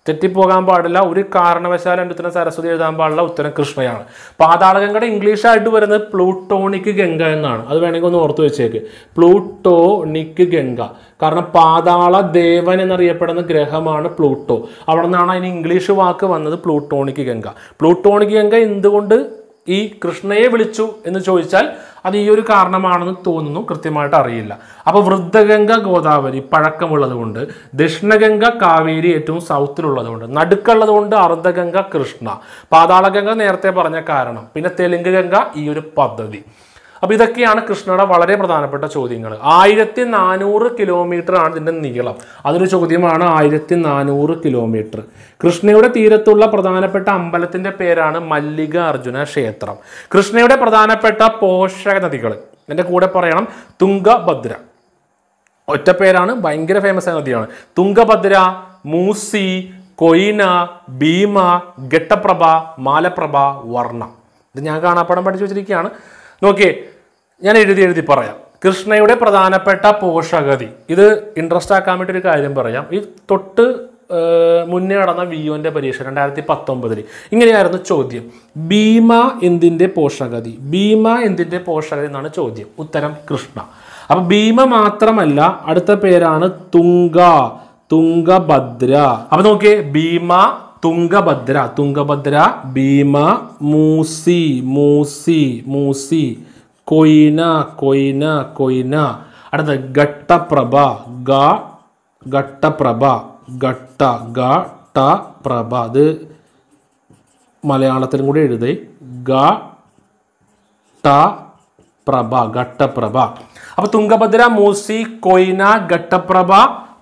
തെറ്റിപ്പോകാൻ പാടില്ല ഒരു കാരണവശാലും എൻ്റെ ഉത്തരം സരസ്വതി എഴുതാൻ പാടില്ല ഉത്തരം കൃഷ്ണയാണ് പാതാളഗംഗയുടെ ഇംഗ്ലീഷായിട്ട് വരുന്നത് പ്ലൂട്ടോണിക് ഗംഗ എന്നാണ് അത് വേണമെങ്കിൽ ഒന്ന് ഓർത്ത് വെച്ചേക്ക് പ്ലൂട്ടോണിക് ഗംഗ കാരണം പാതാള ദേവൻ എന്നറിയപ്പെടുന്ന ഗ്രഹമാണ് പ്ലൂട്ടോ അവിടെ നിന്നാണ് അതിന് ഇംഗ്ലീഷ് വാക്ക് വന്നത് പ്ലൂട്ടോണിക് ഗംഗ പ്ലൂട്ടോണിക് ഗംഗ എന്തുകൊണ്ട് ഈ കൃഷ്ണയെ വിളിച്ചു എന്ന് ചോദിച്ചാൽ അത് ഈ ഒരു കാരണമാണെന്ന് തോന്നുന്നു കൃത്യമായിട്ട് അറിയില്ല അപ്പോൾ വൃദ്ധഗംഗ ഗോദാവരി പഴക്കമുള്ളത് കൊണ്ട് ദക്ഷിണഗംഗ കാവേരി ഏറ്റവും സൗത്തിലുള്ളത് കൊണ്ട് നടുക്കുള്ളത് കൊണ്ട് അർദ്ധഗംഗ കൃഷ്ണ പാതാളഗംഗ നേരത്തെ പറഞ്ഞ കാരണം പിന്നെ തെലുങ്ക് ഗംഗ ഈ ഒരു പദ്ധതി അപ്പോൾ ഇതൊക്കെയാണ് കൃഷ്ണയുടെ വളരെ പ്രധാനപ്പെട്ട ചോദ്യങ്ങൾ ആയിരത്തി നാനൂറ് കിലോമീറ്റർ ആണ് ഇതിൻ്റെ നീളം അതൊരു ചോദ്യമാണ് ആയിരത്തി നാനൂറ് കിലോമീറ്റർ കൃഷ്ണയുടെ തീരത്തുള്ള പ്രധാനപ്പെട്ട അമ്പലത്തിൻ്റെ പേരാണ് മല്ലിക അർജുന ക്ഷേത്രം കൃഷ്ണയുടെ പ്രധാനപ്പെട്ട പോഷക നദികൾ എൻ്റെ കൂടെ പറയണം തുംഗഭദ്ര ഒറ്റ പേരാണ് ഭയങ്കര ഫേമസ് ആയ നദിയാണ് തുംഗഭദ്ര മൂസി കൊയ്ന ഭീമ ഘട്ടപ്രഭ മാലപ്രഭ വർണ്ണ ഇത് ഞാൻ കാണാപ്പടം പഠിച്ചു വെച്ചിരിക്കുകയാണ് നോക്കിയേ ഞാൻ എഴുതി എഴുതി പറയാം കൃഷ്ണയുടെ പ്രധാനപ്പെട്ട പോഷകതി ഇത് ഇൻട്രസ്റ്റ് ആക്കാൻ വേണ്ടി ഒരു കാര്യം പറയാം ഈ തൊട്ട് ഏർ, മുന്നേ നടന്ന വിയോന്റെ പരീക്ഷ രണ്ടായിരത്തി പത്തൊമ്പതിൽ ഇങ്ങനെയായിരുന്നു ചോദ്യം ഭീമ എന്തിൻ്റെ പോഷകതി ഭീമ എന്തിൻ്റെ പോഷകതി എന്നാണ് ചോദ്യം ഉത്തരം കൃഷ്ണ അപ്പൊ ഭീമ മാത്രമല്ല അടുത്ത പേരാണ് തുങ്ക തുംഗഭദ്ര അപ്പൊ നോക്കിയേ ഭീമ തുംഗഭദ്ര തുംഗഭദ്ര ഭീമ മൂസി മൂസി മൂസി കൊയ്ന കൊയ്ന കൊയ്ന അടുത്ത ഘട്ടപ്രഭ ഗ ഘട്ടപ്രഭ ഘട്ട ഘട്ട പ്രഭ അത് മലയാളത്തിലും കൂടി എഴുതി ഗ ട പ്രഭ ഘട്ടപ്രഭ അപ്പൊ തുംഗഭദ്ര മൂസി കൊയ്ന ഘട്ടപ്രഭ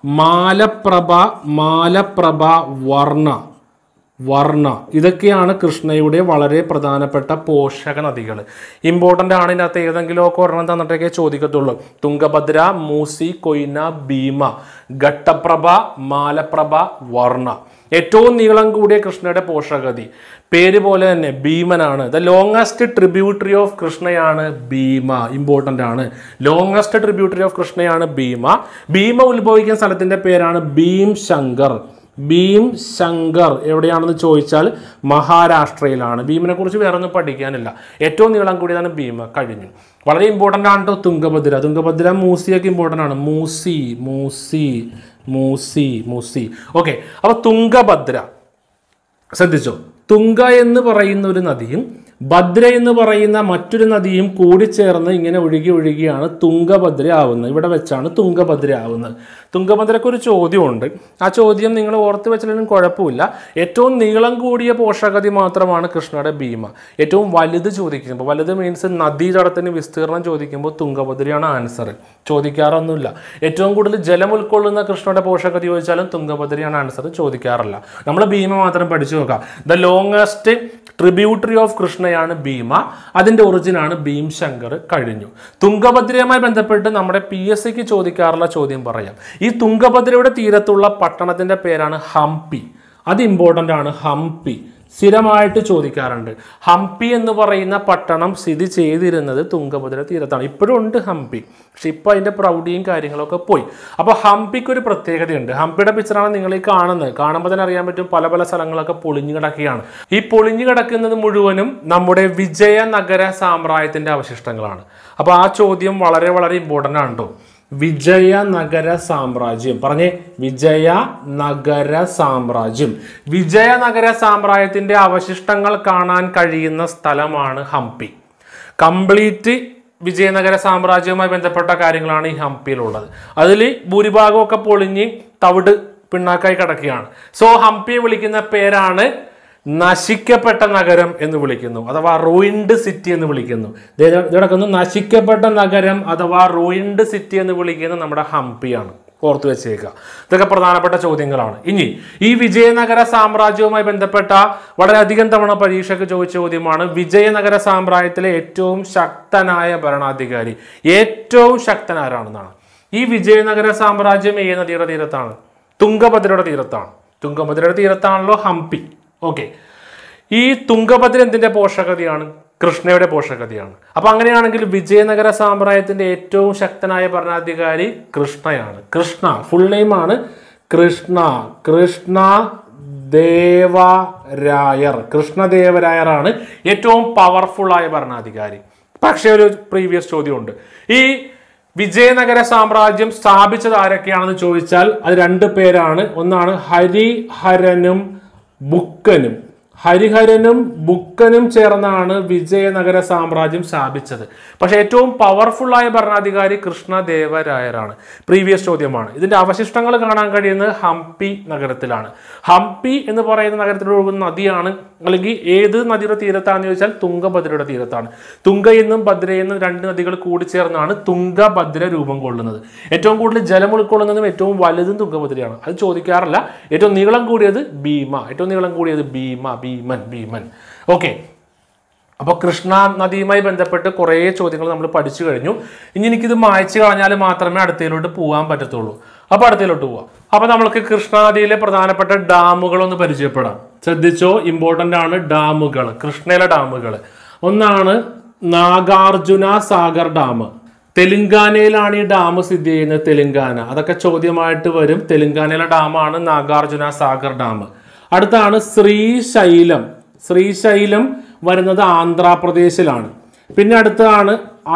മാലപ്രഭ മാലപ്രഭ വർണ്ണ വർണ്ണ ഇതൊക്കെയാണ് കൃഷ്ണയുടെ വളരെ പ്രധാനപ്പെട്ട പോഷക നദികൾ ഇമ്പോർട്ടൻ്റ് ആണ് ഇതിനകത്ത് ഏതെങ്കിലും ഒക്കെ ഒരെണ്ണം തന്നിട്ടൊക്കെ ചോദിക്കത്തുള്ളൂ തുംഗഭദ്ര മൂസി കൊയ്ന ഭീമ ഘട്ടപ്രഭ മാലപ്രഭ വർണ്ണ ഏറ്റവും നീളം കൂടിയ കൃഷ്ണയുടെ പോഷകതി പേര് പോലെ തന്നെ ഭീമനാണ് ദ ലോങ്ങസ്റ്റ് ട്രിബ്യൂട്ടറി ഓഫ് കൃഷ്ണയാണ് ഭീമ ഇമ്പോർട്ടൻ്റ് ആണ് ലോങ്ങസ്റ്റ് ട്രിബ്യൂട്ടറി ഓഫ് കൃഷ്ണയാണ് ഭീമ ഭീമ ഉത്ഭവിക്കുന്ന സ്ഥലത്തിൻ്റെ പേരാണ് ഭീം ശങ്കർ ഭീം ശങ്കർ എവിടെയാണെന്ന് ചോദിച്ചാൽ മഹാരാഷ്ട്രയിലാണ് ഭീമിനെ കുറിച്ച് വേറെ ഒന്നും പഠിക്കാനില്ല ഏറ്റവും നീളം കൂടിയതാണ് ഭീമ കഴിഞ്ഞു വളരെ ഇമ്പോർട്ടൻ്റ് ആണ് കേട്ടോ തുംഗഭദ്ര തുംഗഭദ്ര മൂസിയൊക്കെ ഇമ്പോർട്ടൻ്റ് ആണ് മൂസി മൂസി മൂസി മൂസി ഓക്കെ അപ്പോൾ തുംഗഭദ്ര ശ്രദ്ധിച്ചോ തുങ്ക എന്ന് പറയുന്ന ഒരു നദിയും ഭദ്ര എന്ന് പറയുന്ന മറ്റൊരു നദിയും കൂടിച്ചേർന്ന് ഇങ്ങനെ ഒഴുകി ഒഴുകിയാണ് തുംഗഭദ്ര ആവുന്നത് ഇവിടെ വെച്ചാണ് തുംഗഭദ്ര ആവുന്നത് തുംഗഭദ്രക്ക് ഒരു ചോദ്യമുണ്ട് ആ ചോദ്യം നിങ്ങൾ ഓർത്ത് വെച്ചാലും കുഴപ്പമില്ല ഏറ്റവും നീളം കൂടിയ പോഷകതി മാത്രമാണ് കൃഷ്ണയുടെ ഭീമ ഏറ്റവും വലുത് ചോദിക്കുമ്പോൾ വലുത് മീൻസ് നദീതടത്തിന് വിസ്തീർണം ചോദിക്കുമ്പോൾ തുംഗഭദ്രയാണ് ആൻസർ ചോദിക്കാറൊന്നുമില്ല ഏറ്റവും കൂടുതൽ ജലം ഉൾക്കൊള്ളുന്ന കൃഷ്ണയുടെ പോഷകത ചോദിച്ചാലും തുംഗഭദ്രയാണ് ആൻസർ ചോദിക്കാറില്ല നമ്മൾ ഭീമ മാത്രം പഠിച്ചു നോക്കാം ദ ലോങ്ങസ്റ്റ് ട്രിബ്യൂട്ടറി ഓഫ് കൃഷ്ണയാണ് ഭീമ അതിൻ്റെ ഒറിജിനാണ് ഭീം ശങ്കർ കഴിഞ്ഞു തുംഗഭദ്രയുമായി ബന്ധപ്പെട്ട് നമ്മുടെ പി എസ് സിക്ക് ചോദിക്കാറുള്ള ചോദ്യം പറയാം ഈ തുംഗഭദ്രയുടെ തീരത്തുള്ള പട്ടണത്തിൻ്റെ പേരാണ് ഹംപി അത് ഇമ്പോർട്ടൻ്റ് ആണ് ഹംപി സ്ഥിരമായിട്ട് ചോദിക്കാറുണ്ട് ഹംപി എന്ന് പറയുന്ന പട്ടണം സ്ഥിതി ചെയ്തിരുന്നത് തുംഗഭദ്ര തീരത്താണ് ഇപ്പോഴും ഉണ്ട് ഹംപി പക്ഷെ ഇപ്പോൾ അതിൻ്റെ പ്രൗഢിയും കാര്യങ്ങളൊക്കെ പോയി അപ്പോൾ ഹംപിക്ക് ഒരു പ്രത്യേകതയുണ്ട് ഹംപിയുടെ പിക്ചറാണ് നിങ്ങൾ ഈ കാണുന്നത് കാണുമ്പോൾ തന്നെ അറിയാൻ പറ്റും പല പല സ്ഥലങ്ങളൊക്കെ പൊളിഞ്ഞു കിടക്കുകയാണ് ഈ പൊളിഞ്ഞു കിടക്കുന്നത് മുഴുവനും നമ്മുടെ വിജയനഗര സാമ്രാജ്യത്തിൻ്റെ അവശിഷ്ടങ്ങളാണ് അപ്പോൾ ആ ചോദ്യം വളരെ വളരെ ഇമ്പോർട്ടൻ്റ് ആണ് കേട്ടോ വിജയനഗര സാമ്രാജ്യം പറഞ്ഞേ വിജയനഗര സാമ്രാജ്യം വിജയനഗര സാമ്രാജ്യത്തിന്റെ അവശിഷ്ടങ്ങൾ കാണാൻ കഴിയുന്ന സ്ഥലമാണ് ഹംപി കംപ്ലീറ്റ് വിജയനഗര സാമ്രാജ്യവുമായി ബന്ധപ്പെട്ട കാര്യങ്ങളാണ് ഈ ഹംപിയിലുള്ളത് അതിൽ ഭൂരിഭാഗമൊക്കെ പൊളിഞ്ഞ് തവിട് പിണ്ണാക്കായി കിടക്കുകയാണ് സോ ഹംപിയെ വിളിക്കുന്ന പേരാണ് നശിക്കപ്പെട്ട നഗരം എന്ന് വിളിക്കുന്നു അഥവാ റൂയിൻഡ് സിറ്റി എന്ന് വിളിക്കുന്നു ദേ ഇത് കിടക്കുന്നു നശിക്കപ്പെട്ട നഗരം അഥവാ റൂയിൻഡ് സിറ്റി എന്ന് വിളിക്കുന്ന നമ്മുടെ ഹംപിയാണ് ഓർത്തു വെച്ചേക്കുക ഇതൊക്കെ പ്രധാനപ്പെട്ട ചോദ്യങ്ങളാണ് ഇനി ഈ വിജയനഗര സാമ്രാജ്യവുമായി ബന്ധപ്പെട്ട വളരെയധികം തവണ പരീക്ഷയ്ക്ക് ചോദിച്ച ചോദ്യമാണ് വിജയനഗര സാമ്രാജ്യത്തിലെ ഏറ്റവും ശക്തനായ ഭരണാധികാരി ഏറ്റവും ശക്തനാരാണെന്നാണ് ഈ വിജയനഗര സാമ്രാജ്യം ഏത് നദിയുടെ തീരത്താണ് തുംഗഭദ്രയുടെ തീരത്താണ് തുംഗഭദ്രയുടെ തീരത്താണല്ലോ ഹംപി ഓക്കെ ഈ തുംഗഭദ്ര എന്തിന്റെ പോഷകതയാണ് കൃഷ്ണയുടെ പോഷകതയാണ് അപ്പൊ അങ്ങനെയാണെങ്കിൽ വിജയനഗര സാമ്രാജ്യത്തിന്റെ ഏറ്റവും ശക്തനായ ഭരണാധികാരി കൃഷ്ണയാണ് കൃഷ്ണ ഫുൾ നെയിം ആണ് കൃഷ്ണ കൃഷ്ണ ദേവരായർ കൃഷ്ണദേവരായറാണ് ഏറ്റവും പവർഫുൾ ആയ ഭരണാധികാരി പക്ഷേ ഒരു പ്രീവിയസ് ചോദ്യമുണ്ട് ഈ വിജയനഗര സാമ്രാജ്യം സ്ഥാപിച്ചത് ആരൊക്കെയാണെന്ന് ചോദിച്ചാൽ അത് രണ്ട് പേരാണ് ഒന്നാണ് ഹരിഹരനും ബുക്കനും ഹരിഹരനും ബുക്കനും ചേർന്നാണ് വിജയനഗര സാമ്രാജ്യം സ്ഥാപിച്ചത് പക്ഷെ ഏറ്റവും പവർഫുൾ ആയ ഭരണാധികാരി കൃഷ്ണദേവരായരാണ് പ്രീവിയസ് ചോദ്യമാണ് ഇതിന്റെ അവശിഷ്ടങ്ങൾ കാണാൻ കഴിയുന്നത് ഹംപി നഗരത്തിലാണ് ഹംപി എന്ന് പറയുന്ന നഗരത്തിൽ ഒഴുകുന്ന നദിയാണ് അല്ലെങ്കിൽ ഏത് നദിയുടെ തീരത്താണെന്ന് ചോദിച്ചാൽ തുംഗഭദ്രയുടെ തീരത്താണ് തുംഗ എന്നും ഭദ്ര എന്നും രണ്ട് നദികൾ കൂടിച്ചേർന്നാണ് തുംഗഭദ്ര രൂപം കൊള്ളുന്നത് ഏറ്റവും കൂടുതൽ ജലം ഉൾക്കൊള്ളുന്നതും ഏറ്റവും വലുതും തുംഗഭദ്രയാണ് അത് ചോദിക്കാറില്ല ഏറ്റവും നീളം കൂടിയത് ഭീമ ഏറ്റവും നീളം കൂടിയത് ഭീമ ഭീമൻ ഭീമൻ ഓക്കെ അപ്പോൾ കൃഷ്ണ നദിയുമായി ബന്ധപ്പെട്ട് കുറേ ചോദ്യങ്ങൾ നമ്മൾ പഠിച്ചു കഴിഞ്ഞു ഇനി എനിക്കിത് മായ്ച്ചു കളഞ്ഞാൽ മാത്രമേ അടുത്തയിലോട്ട് പോകാൻ പറ്റത്തുള്ളൂ അപ്പോൾ അടുത്തയിലോട്ട് പോവാം അപ്പോൾ നമ്മൾക്ക് കൃഷ്ണ നദിയിലെ പ്രധാനപ്പെട്ട ഡാമുകൾ ഒന്ന് പരിചയപ്പെടാം ശ്രദ്ധിച്ചോ ഇമ്പോർട്ടൻ്റ് ആണ് ഡാമുകൾ കൃഷ്ണയിലെ ഡാമുകൾ ഒന്നാണ് നാഗാർജുന സാഗർ ഡാം തെലുങ്കാനയിലാണ് ഈ ഡാം സ്ഥിതി ചെയ്യുന്നത് തെലുങ്കാന അതൊക്കെ ചോദ്യമായിട്ട് വരും തെലുങ്കാനയിലെ ഡാമാണ് നാഗാർജുന സാഗർ ഡാം അടുത്താണ് ശ്രീശൈലം ശ്രീശൈലം വരുന്നത് ആന്ധ്രാപ്രദേശിലാണ് പിന്നെ അടുത്തതാണ്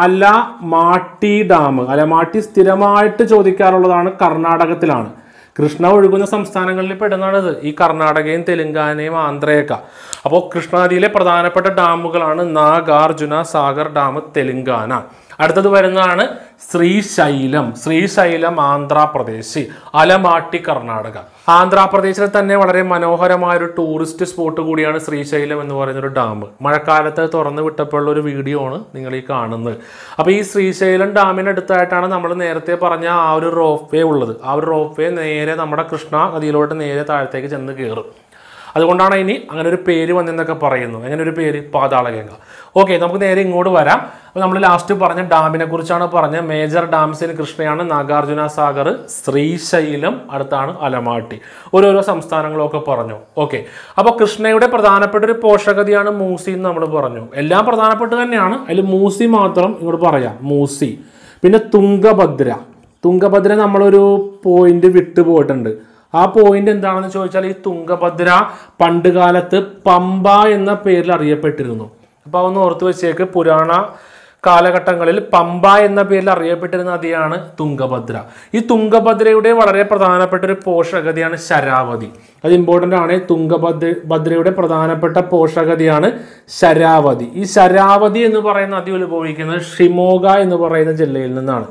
അലമാട്ടി ഡാം അലമാട്ടി സ്ഥിരമായിട്ട് ചോദിക്കാറുള്ളതാണ് കർണാടകത്തിലാണ് കൃഷ്ണ ഒഴുകുന്ന സംസ്ഥാനങ്ങളിൽ പെടുന്നതാണിത് ഈ കർണാടകയും തെലുങ്കാനയും ആന്ധ്രയൊക്കെ അപ്പോൾ കൃഷ്ണനദിയിലെ പ്രധാനപ്പെട്ട ഡാമുകളാണ് നാഗാർജുന സാഗർ ഡാം തെലുങ്കാന അടുത്തത് വരുന്നതാണ് ശ്രീശൈലം ശ്രീശൈലം ആന്ധ്രാപ്രദേശ് അലമാട്ടി കർണാടക ആന്ധ്രാപ്രദേശിൽ തന്നെ വളരെ മനോഹരമായ ഒരു ടൂറിസ്റ്റ് സ്പോട്ട് കൂടിയാണ് ശ്രീശൈലം എന്ന് പറയുന്ന ഒരു ഡാം മഴക്കാലത്ത് തുറന്നു വിട്ടപ്പോഴുള്ള ഒരു വീഡിയോ ആണ് നിങ്ങൾ ഈ കാണുന്നത് അപ്പോൾ ഈ ശ്രീശൈലം ഡാമിന് അടുത്തായിട്ടാണ് നമ്മൾ നേരത്തെ പറഞ്ഞ ആ ഒരു റോപ്പ് വേ ഉള്ളത് ആ ഒരു റോപ്പ് വേ നേരെ നമ്മുടെ കൃഷ്ണ നദിയിലോട്ട് നേരെ താഴത്തേക്ക് ചെന്ന് കയറും അതുകൊണ്ടാണ് ഇനി അങ്ങനെ ഒരു പേര് വന്നെന്നൊക്കെ പറയുന്നു അങ്ങനെ ഒരു പേര് പാതാളഗംഗ ഓക്കെ നമുക്ക് നേരെ ഇങ്ങോട്ട് വരാം അപ്പോൾ നമ്മൾ ലാസ്റ്റ് പറഞ്ഞ ഡാമിനെ കുറിച്ചാണ് പറഞ്ഞത് മേജർ ഡാംസ് ഇൻ കൃഷ്ണയാണ് നാഗാർജുന സാഗർ ശ്രീശൈലം അടുത്താണ് അലമാട്ടി ഓരോരോ സംസ്ഥാനങ്ങളൊക്കെ പറഞ്ഞു ഓക്കെ അപ്പോൾ കൃഷ്ണയുടെ പ്രധാനപ്പെട്ട ഒരു പോഷകതയാണ് മൂസി എന്ന് നമ്മൾ പറഞ്ഞു എല്ലാം പ്രധാനപ്പെട്ട തന്നെയാണ് അതിൽ മൂസി മാത്രം ഇങ്ങോട്ട് പറയാം മൂസി പിന്നെ തുംഗഭദ്ര തുംഗഭദ്ര നമ്മളൊരു പോയിന്റ് വിട്ടു പോയിട്ടുണ്ട് ആ പോയിന്റ് എന്താണെന്ന് ചോദിച്ചാൽ ഈ തുംഗഭദ്ര പണ്ട് കാലത്ത് പമ്പ എന്ന പേരിൽ അറിയപ്പെട്ടിരുന്നു അപ്പോൾ ഒന്ന് ഓർത്ത് വെച്ചേക്ക് പുരാണ കാലഘട്ടങ്ങളിൽ പമ്പ എന്ന പേരിൽ അറിയപ്പെട്ടിരുന്ന നദിയാണ് തുംഗഭദ്ര ഈ തുംഗഭദ്രയുടെ വളരെ പ്രധാനപ്പെട്ട ഒരു പോഷകതയാണ് ശരാവതി അത് ഇമ്പോർട്ടൻ്റ് ആണ് തുംഗഭദ്ര ഭദ്രയുടെ പ്രധാനപ്പെട്ട പോഷകതയാണ് ശരാവതി ഈ ശരാവതി എന്ന് പറയുന്ന നദി ഉത്ഭവിക്കുന്നത് ഷിമോഗ എന്ന് പറയുന്ന ജില്ലയിൽ നിന്നാണ്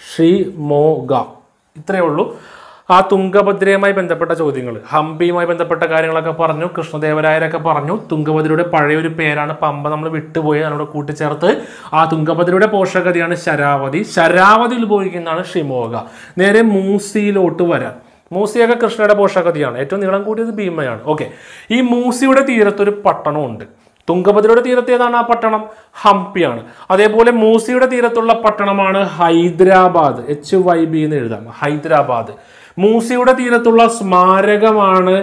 ഷിമോഗ ഇത്രയേ ഉള്ളൂ ആ തുംഗഭദ്രയുമായി ബന്ധപ്പെട്ട ചോദ്യങ്ങൾ ഹംപിയുമായി ബന്ധപ്പെട്ട കാര്യങ്ങളൊക്കെ പറഞ്ഞു കൃഷ്ണദേവരായരൊക്കെ പറഞ്ഞു തുംഗഭദ്രയുടെ പഴയൊരു പേരാണ് പമ്പ നമ്മൾ വിട്ടുപോയി അതിനോട് കൂട്ടിച്ചേർത്ത് ആ തുംഗഭദ്രയുടെ പോഷകതയാണ് ശരാവതി ശരാവതി ഉത്ഭവിക്കുന്നതാണ് ഷിമോഗ നേരെ മൂസിയിലോട്ട് വരാം മൂസിയൊക്കെ കൃഷ്ണയുടെ പോഷകതയാണ് ഏറ്റവും നീളം കൂടിയത് ഭീമയാണ് ഓക്കെ ഈ മൂസിയുടെ തീരത്തൊരു പട്ടണമുണ്ട് തുംഗഭദ്രയുടെ തീരത്ത് ഏതാണ് ആ പട്ടണം ഹംപിയാണ് അതേപോലെ മൂസിയുടെ തീരത്തുള്ള പട്ടണമാണ് ഹൈദരാബാദ് എച്ച് വൈ ബി എന്ന് എഴുതാം ഹൈദരാബാദ് മൂസിയുടെ തീരത്തുള്ള സ്മാരകമാണ്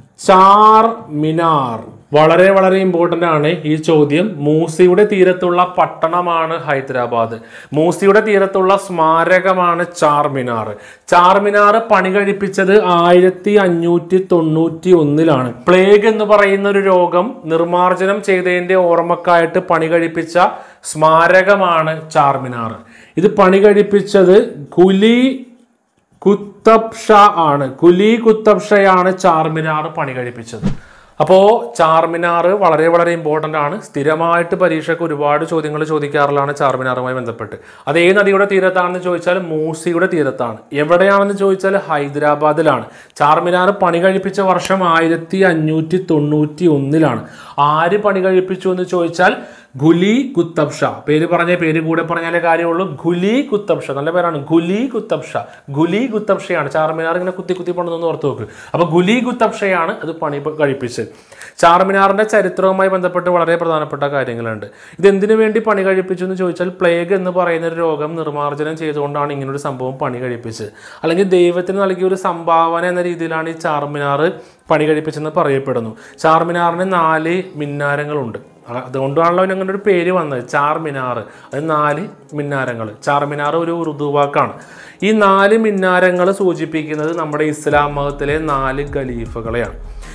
ചാർ മിനാർ വളരെ വളരെ ഇമ്പോർട്ടൻ്റ് ആണ് ഈ ചോദ്യം മൂസിയുടെ തീരത്തുള്ള പട്ടണമാണ് ഹൈദരാബാദ് മൂസിയുടെ തീരത്തുള്ള സ്മാരകമാണ് ചാർമിനാർ ചാർമിനാർ പണി കഴിപ്പിച്ചത് ആയിരത്തി അഞ്ഞൂറ്റി തൊണ്ണൂറ്റി ഒന്നിലാണ് പ്ലേഗ് എന്ന് പറയുന്ന ഒരു രോഗം നിർമ്മാർജ്ജനം ചെയ്തതിന്റെ ഓർമ്മക്കായിട്ട് പണി കഴിപ്പിച്ച സ്മാരകമാണ് ചാർമിനാർ ഇത് പണി കഴിപ്പിച്ചത് കുലി കുത്തബ് ഷാ ആണ് കുലി കുത്തബ് ഷയാണ് ചാർമിനാർ പണി കഴിപ്പിച്ചത് അപ്പോൾ ചാർമിനാർ വളരെ വളരെ ഇമ്പോർട്ടൻ്റ് ആണ് സ്ഥിരമായിട്ട് പരീക്ഷയ്ക്ക് ഒരുപാട് ചോദ്യങ്ങൾ ചോദിക്കാറുള്ളതാണ് ചാർമിനാറുമായി ബന്ധപ്പെട്ട് അത് ഏത് നദിയുടെ തീരത്താണെന്ന് ചോദിച്ചാൽ മൂസിയുടെ തീരത്താണ് എവിടെയാണെന്ന് ചോദിച്ചാൽ ഹൈദരാബാദിലാണ് ചാർമിനാർ പണി കഴിപ്പിച്ച വർഷം ആയിരത്തി അഞ്ഞൂറ്റി തൊണ്ണൂറ്റി ഒന്നിലാണ് ആര് പണി കഴിപ്പിച്ചു എന്ന് ചോദിച്ചാൽ ഗുലി കുത്തബ് ഷാ പേര് പറഞ്ഞ പേര് കൂടെ പറഞ്ഞാലേ കാര്യമുള്ളൂ ഗുലി കുത്തബ് ഷാ നല്ല പേരാണ് ഗുലി കുത്തബ് ഷാ ഗുലി കുത്തബ് ഷയാണ് ചാർമിനാർ ഇങ്ങനെ കുത്തി കുത്തി പണിതെന്ന് ഓർത്ത് നോക്ക് അപ്പൊ ഗുലി കുത്തബ് ഷയാണ് അത് പണി കഴിപ്പിച്ചത് ചാർമിനാറിന്റെ ചരിത്രവുമായി ബന്ധപ്പെട്ട് വളരെ പ്രധാനപ്പെട്ട കാര്യങ്ങളുണ്ട് ഇത് എന്തിനു വേണ്ടി പണി കഴിപ്പിച്ചു എന്ന് ചോദിച്ചാൽ പ്ലേഗ് എന്ന് പറയുന്ന ഒരു രോഗം നിർമ്മാർജ്ജനം ചെയ്തുകൊണ്ടാണ് ഇങ്ങനൊരു സംഭവം പണി കഴിപ്പിച്ചത് അല്ലെങ്കിൽ ദൈവത്തിന് നൽകിയ ഒരു സംഭാവന എന്ന രീതിയിലാണ് ഈ ചാർമിനാർ പണി കഴിപ്പിച്ചെന്ന് പറയപ്പെടുന്നു ചാർമിനാറിന് നാല് മിന്നാരങ്ങളുണ്ട് ആ, അതുകൊണ്ടാണല്ലോ അതിന് അങ്ങനെ ഒരു പേര് വന്നത് ചാർ മിനാർ അത് നാല് മിന്നാരങ്ങൾ ചാർ മിനാർ ഒരു ഉറുദു വാക്കാണ് ഈ നാല് മിന്നാരങ്ങൾ സൂചിപ്പിക്കുന്നത് നമ്മുടെ ഇസ്ലാം മതത്തിലെ നാല് ഖലീഫകളെയാണ്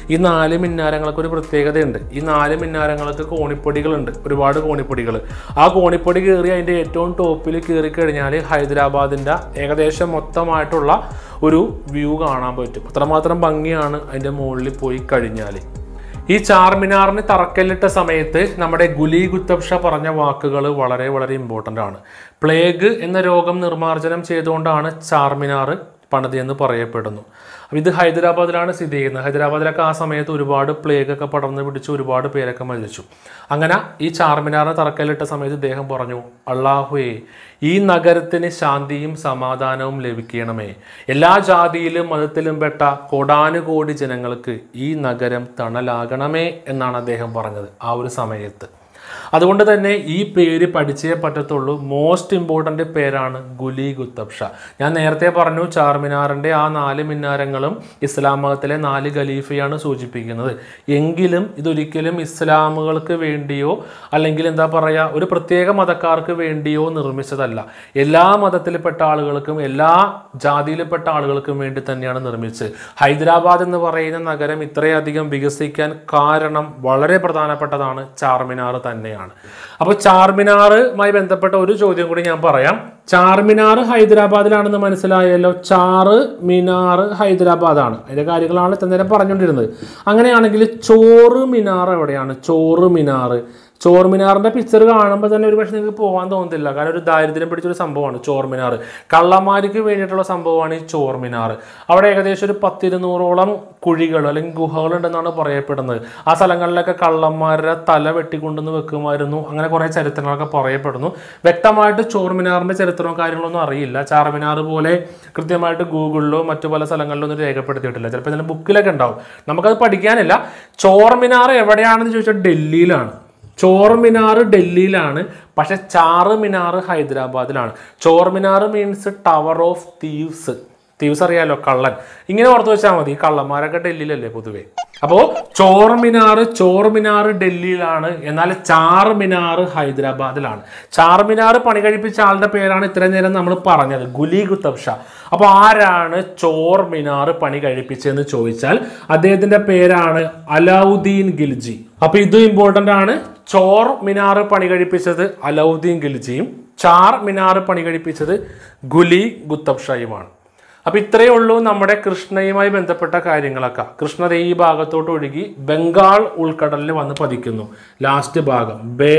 ഈ നാല് മിന്നാരങ്ങൾക്ക് ഒരു പ്രത്യേകതയുണ്ട് ഈ നാല് മിന്നാരങ്ങൾക്ക് കോണിപ്പൊടികളുണ്ട് ഒരുപാട് കോണിപ്പൊടികൾ ആ കോണിപ്പൊടി കയറി അതിൻ്റെ ഏറ്റവും ടോപ്പിൽ കയറി കഴിഞ്ഞാൽ ഹൈദരാബാദിൻ്റെ ഏകദേശം മൊത്തമായിട്ടുള്ള ഒരു വ്യൂ കാണാൻ പറ്റും അത്രമാത്രം ഭംഗിയാണ് അതിൻ്റെ മുകളിൽ പോയി കഴിഞ്ഞാൽ ഈ ചാർമിനാറിന് തറക്കല്ലിട്ട സമയത്ത് നമ്മുടെ ഗുലി ഗുത്തബ് ഷാ പറഞ്ഞ വാക്കുകൾ വളരെ വളരെ ഇമ്പോർട്ടൻ്റ് ആണ് പ്ലേഗ് എന്ന രോഗം നിർമ്മാർജ്ജനം ചെയ്തുകൊണ്ടാണ് ചാർമിനാർ പണിതെന്ന് പറയപ്പെടുന്നു അപ്പോൾ ഇത് ഹൈദരാബാദിലാണ് സ്ഥിതി ചെയ്യുന്നത് ഹൈദരാബാദിലൊക്കെ ആ സമയത്ത് ഒരുപാട് പ്ലേഗ് ഒക്കെ പടർന്ന് പിടിച്ച് ഒരുപാട് പേരൊക്കെ മരിച്ചു അങ്ങനെ ഈ ചാർമിനാറിന് തറക്കല്ലിട്ട സമയത്ത് ഇദ്ദേഹം പറഞ്ഞു അള്ളാഹുവേ ഈ നഗരത്തിന് ശാന്തിയും സമാധാനവും ലഭിക്കണമേ എല്ലാ ജാതിയിലും മതത്തിലും പെട്ട കോടാനുകോടി ജനങ്ങൾക്ക് ഈ നഗരം തണലാകണമേ എന്നാണ് അദ്ദേഹം പറഞ്ഞത് ആ ഒരു സമയത്ത് അതുകൊണ്ട് തന്നെ ഈ പേര് പഠിച്ചേ പറ്റത്തുള്ളൂ മോസ്റ്റ് ഇമ്പോർട്ടൻ്റ് പേരാണ് ഗുലി ഗുത്തബ് ഷാ ഞാൻ നേരത്തെ പറഞ്ഞു ചാർമിനാറിൻ്റെ ആ നാല് മിന്നാരങ്ങളും ഇസ്ലാം മതത്തിലെ നാല് ഖലീഫയാണ് സൂചിപ്പിക്കുന്നത് എങ്കിലും ഇതൊരിക്കലും ഇസ്ലാമുകൾക്ക് വേണ്ടിയോ അല്ലെങ്കിൽ എന്താ പറയുക ഒരു പ്രത്യേക മതക്കാർക്ക് വേണ്ടിയോ നിർമ്മിച്ചതല്ല എല്ലാ മതത്തിൽപ്പെട്ട ആളുകൾക്കും എല്ലാ ജാതിയിൽപ്പെട്ട ആളുകൾക്കും വേണ്ടി തന്നെയാണ് നിർമ്മിച്ചത് ഹൈദരാബാദ് എന്ന് പറയുന്ന നഗരം ഇത്രയധികം വികസിക്കാൻ കാരണം വളരെ പ്രധാനപ്പെട്ടതാണ് ചാർമിനാർ തന്നെയാണ് അപ്പോൾ ചാർമിനാറുമായി ബന്ധപ്പെട്ട ഒരു ചോദ്യം കൂടി ഞാൻ പറയാം ചാർമിനാർ ഹൈദരാബാദിലാണെന്ന് മനസ്സിലായല്ലോ ചാറ് മിനാർ ഹൈദരാബാദാണ് അതിന്റെ കാര്യങ്ങളാണ് ഇത്ര നേരം പറഞ്ഞുകൊണ്ടിരുന്നത് അങ്ങനെയാണെങ്കിൽ ചോറ് മിനാർ എവിടെയാണ് ചോറ് മിനാർ ചോർമിനാറിന്റെ പിക്ചർ കാണുമ്പോൾ തന്നെ ഒരു പക്ഷേ നിങ്ങൾക്ക് പോകാൻ തോന്നത്തില്ല കാരണം ഒരു ദാരിദ്ര്യം പിടിച്ചൊരു സംഭവമാണ് ചോർമിനാർ കള്ളന്മാർക്ക് വേണ്ടിയിട്ടുള്ള സംഭവമാണ് ഈ ചോർമിനാർ അവിടെ ഏകദേശം ഒരു പത്തിരുന്നൂറോളം കുഴികൾ അല്ലെങ്കിൽ ഗുഹകൾ ഉണ്ടെന്നാണ് പറയപ്പെടുന്നത് ആ സ്ഥലങ്ങളിലൊക്കെ കള്ളന്മാരുടെ തല വെട്ടിക്കൊണ്ടുവന്ന് വെക്കുമായിരുന്നു അങ്ങനെ കുറേ ചരിത്രങ്ങളൊക്കെ പറയപ്പെടുന്നു വ്യക്തമായിട്ട് ചോർമിനാറിന്റെ ചരിത്രവും കാര്യങ്ങളൊന്നും അറിയില്ല ചാർമിനാർ പോലെ കൃത്യമായിട്ട് ഗൂഗിളിലോ മറ്റു പല സ്ഥലങ്ങളിലോ ഒന്നും രേഖപ്പെടുത്തിയിട്ടില്ല ചിലപ്പോൾ ഇതിന്റെ ബുക്കിലൊക്കെ ഉണ്ടാവും നമുക്കത് പഠിക്കാനില്ല ചോർമിനാർ എവിടെയാണെന്ന് ചോദിച്ചാൽ ഡൽഹിയിലാണ് ചോർ മിനാർ ഡൽഹിയിലാണ് പക്ഷെ ചാറ് മിനാർ ഹൈദരാബാദിലാണ് Chor Minar means tower of thieves thieves അറിയാലോ കള്ളൻ ഇങ്ങനെ ഓർത്ത് വെച്ചാൽ മതി ഈ കള്ളന്മാരൊക്കെ ഡൽഹിയിലല്ലേ പൊതുവേ അപ്പോൾ ചോർ മിനാർ ചോർ മിനാർ ഡൽഹിയിലാണ് എന്നാൽ ചാർ മിനാർ ഹൈദരാബാദിലാണ് ചാർ മിനാർ പണി കഴിപ്പിച്ച ആളുടെ പേരാണ് ഇത്രയും നേരം നമ്മൾ പറഞ്ഞത് ഗുലി ഗുത്തബ് ഷാ അപ്പോൾ ആരാണ് ചോർ മിനാർ പണി കഴിപ്പിച്ചതെന്ന് ചോദിച്ചാൽ അദ്ദേഹത്തിന്റെ പേരാണ് അലൗദ്ദീൻ ഗിൽജി അപ്പൊ ഇതും ഇമ്പോർട്ടന്റ് ആണ് ചോർ മിനാർ പണി കഴിപ്പിച്ചത് അലൗദ്ദീൻ ഗിൽജിയും ചാർ മിനാർ പണി കഴിപ്പിച്ചത് ഗുലി ഗുത്തബ് ഷായുമാണ് അപ്പൊ ഇത്രയേ ഉള്ളൂ നമ്മുടെ കൃഷ്ണയുമായി ബന്ധപ്പെട്ട കാര്യങ്ങളൊക്കെ കൃഷ്ണ ദേ ഈ ഭാഗത്തോട്ട് ഒഴുകി ബംഗാൾ ഉൾക്കടലിൽ വന്ന് പതിക്കുന്നു ലാസ്റ്റ് ഭാഗം ബേ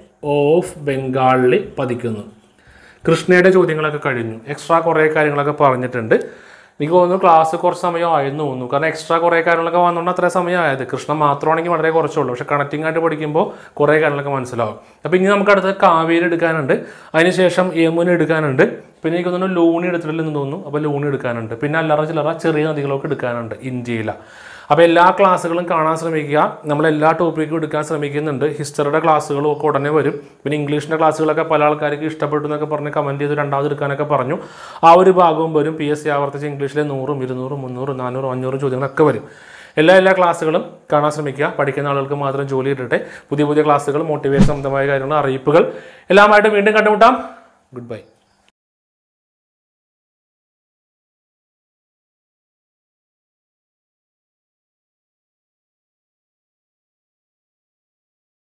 ഓഫ് ബംഗാളിൽ പതിക്കുന്നു കൃഷ്ണയുടെ ചോദ്യങ്ങളൊക്കെ കഴിഞ്ഞു എക്സ്ട്രാ കുറേ കാര്യങ്ങളൊക്കെ പറഞ്ഞിട്ടുണ്ട് എനിക്ക് തോന്നുന്നു ക്ലാസ് കുറച്ച് സമയം ആയെന്ന് തോന്നുന്നു കാരണം എക്സ്ട്രാ കുറേ കാര്യങ്ങളൊക്കെ വന്നുകൊണ്ട് അത്ര സമയം ആയത് കൃഷ്ണ മാത്രമാണെങ്കിൽ വളരെ കുറച്ചുള്ളൂ പക്ഷെ കണക്റ്റിംഗ് ആയിട്ട് പഠിക്കുമ്പോൾ കുറേ കാര്യങ്ങളൊക്കെ മനസ്സിലാവും അപ്പോൾ ഇനി നമുക്ക് അടുത്ത് കാവേരി എടുക്കാനുണ്ട് അതിനുശേഷം യമുന എടുക്കാനുണ്ട് പിന്നെ എനിക്ക് തോന്നുന്നു ലൂണി എടുത്തിട്ടില്ലെന്ന് തോന്നുന്നു അപ്പോൾ ലൂണി എടുക്കാനുണ്ട് പിന്നെ അല്ലറ ചില്ലറ ചെറിയ നദികളൊക്കെ എടുക്കാനുണ്ട് ഇന്ത്യയിലാണ് അപ്പോൾ എല്ലാ ക്ലാസ്സുകളും കാണാൻ ശ്രമിക്കുക നമ്മൾ എല്ലാ ടോപ്പിക്കും എടുക്കാൻ ശ്രമിക്കുന്നുണ്ട് ഹിസ്റ്ററിയുടെ ക്ലാസ്സുകളും ഒക്കെ ഉടനെ വരും പിന്നെ ഇംഗ്ലീഷിൻ്റെ ക്ലാസ്സുകളൊക്കെ പല ആൾക്കാർക്ക് ഇഷ്ടപ്പെട്ടു എന്നൊക്കെ പറഞ്ഞ് കമൻറ്റ് ചെയ്ത് രണ്ടാമത് എടുക്കാനൊക്കെ പറഞ്ഞു ആ ഒരു ഭാഗവും വരും പി എസ് സി ആവർത്തിച്ച് ഇംഗ്ലീഷിലെ നൂറും ഇരുന്നൂറും മുന്നൂറും നാനൂറും അഞ്ഞൂറും ചോദ്യങ്ങളൊക്കെ വരും എല്ലാ എല്ലാ ക്ലാസ്സുകളും കാണാൻ ശ്രമിക്കുക പഠിക്കുന്ന ആളുകൾക്ക് മാത്രം ജോലി കിട്ടട്ടെ പുതിയ പുതിയ ക്ലാസ്സുകൾ മോട്ടിവേഷൻ സംബന്ധമായ കാര്യങ്ങൾ അറിയിപ്പുകൾ എല്ലാമായിട്ട് വീണ്ടും കണ്ടുമുട്ടാം ഗുഡ് ബൈ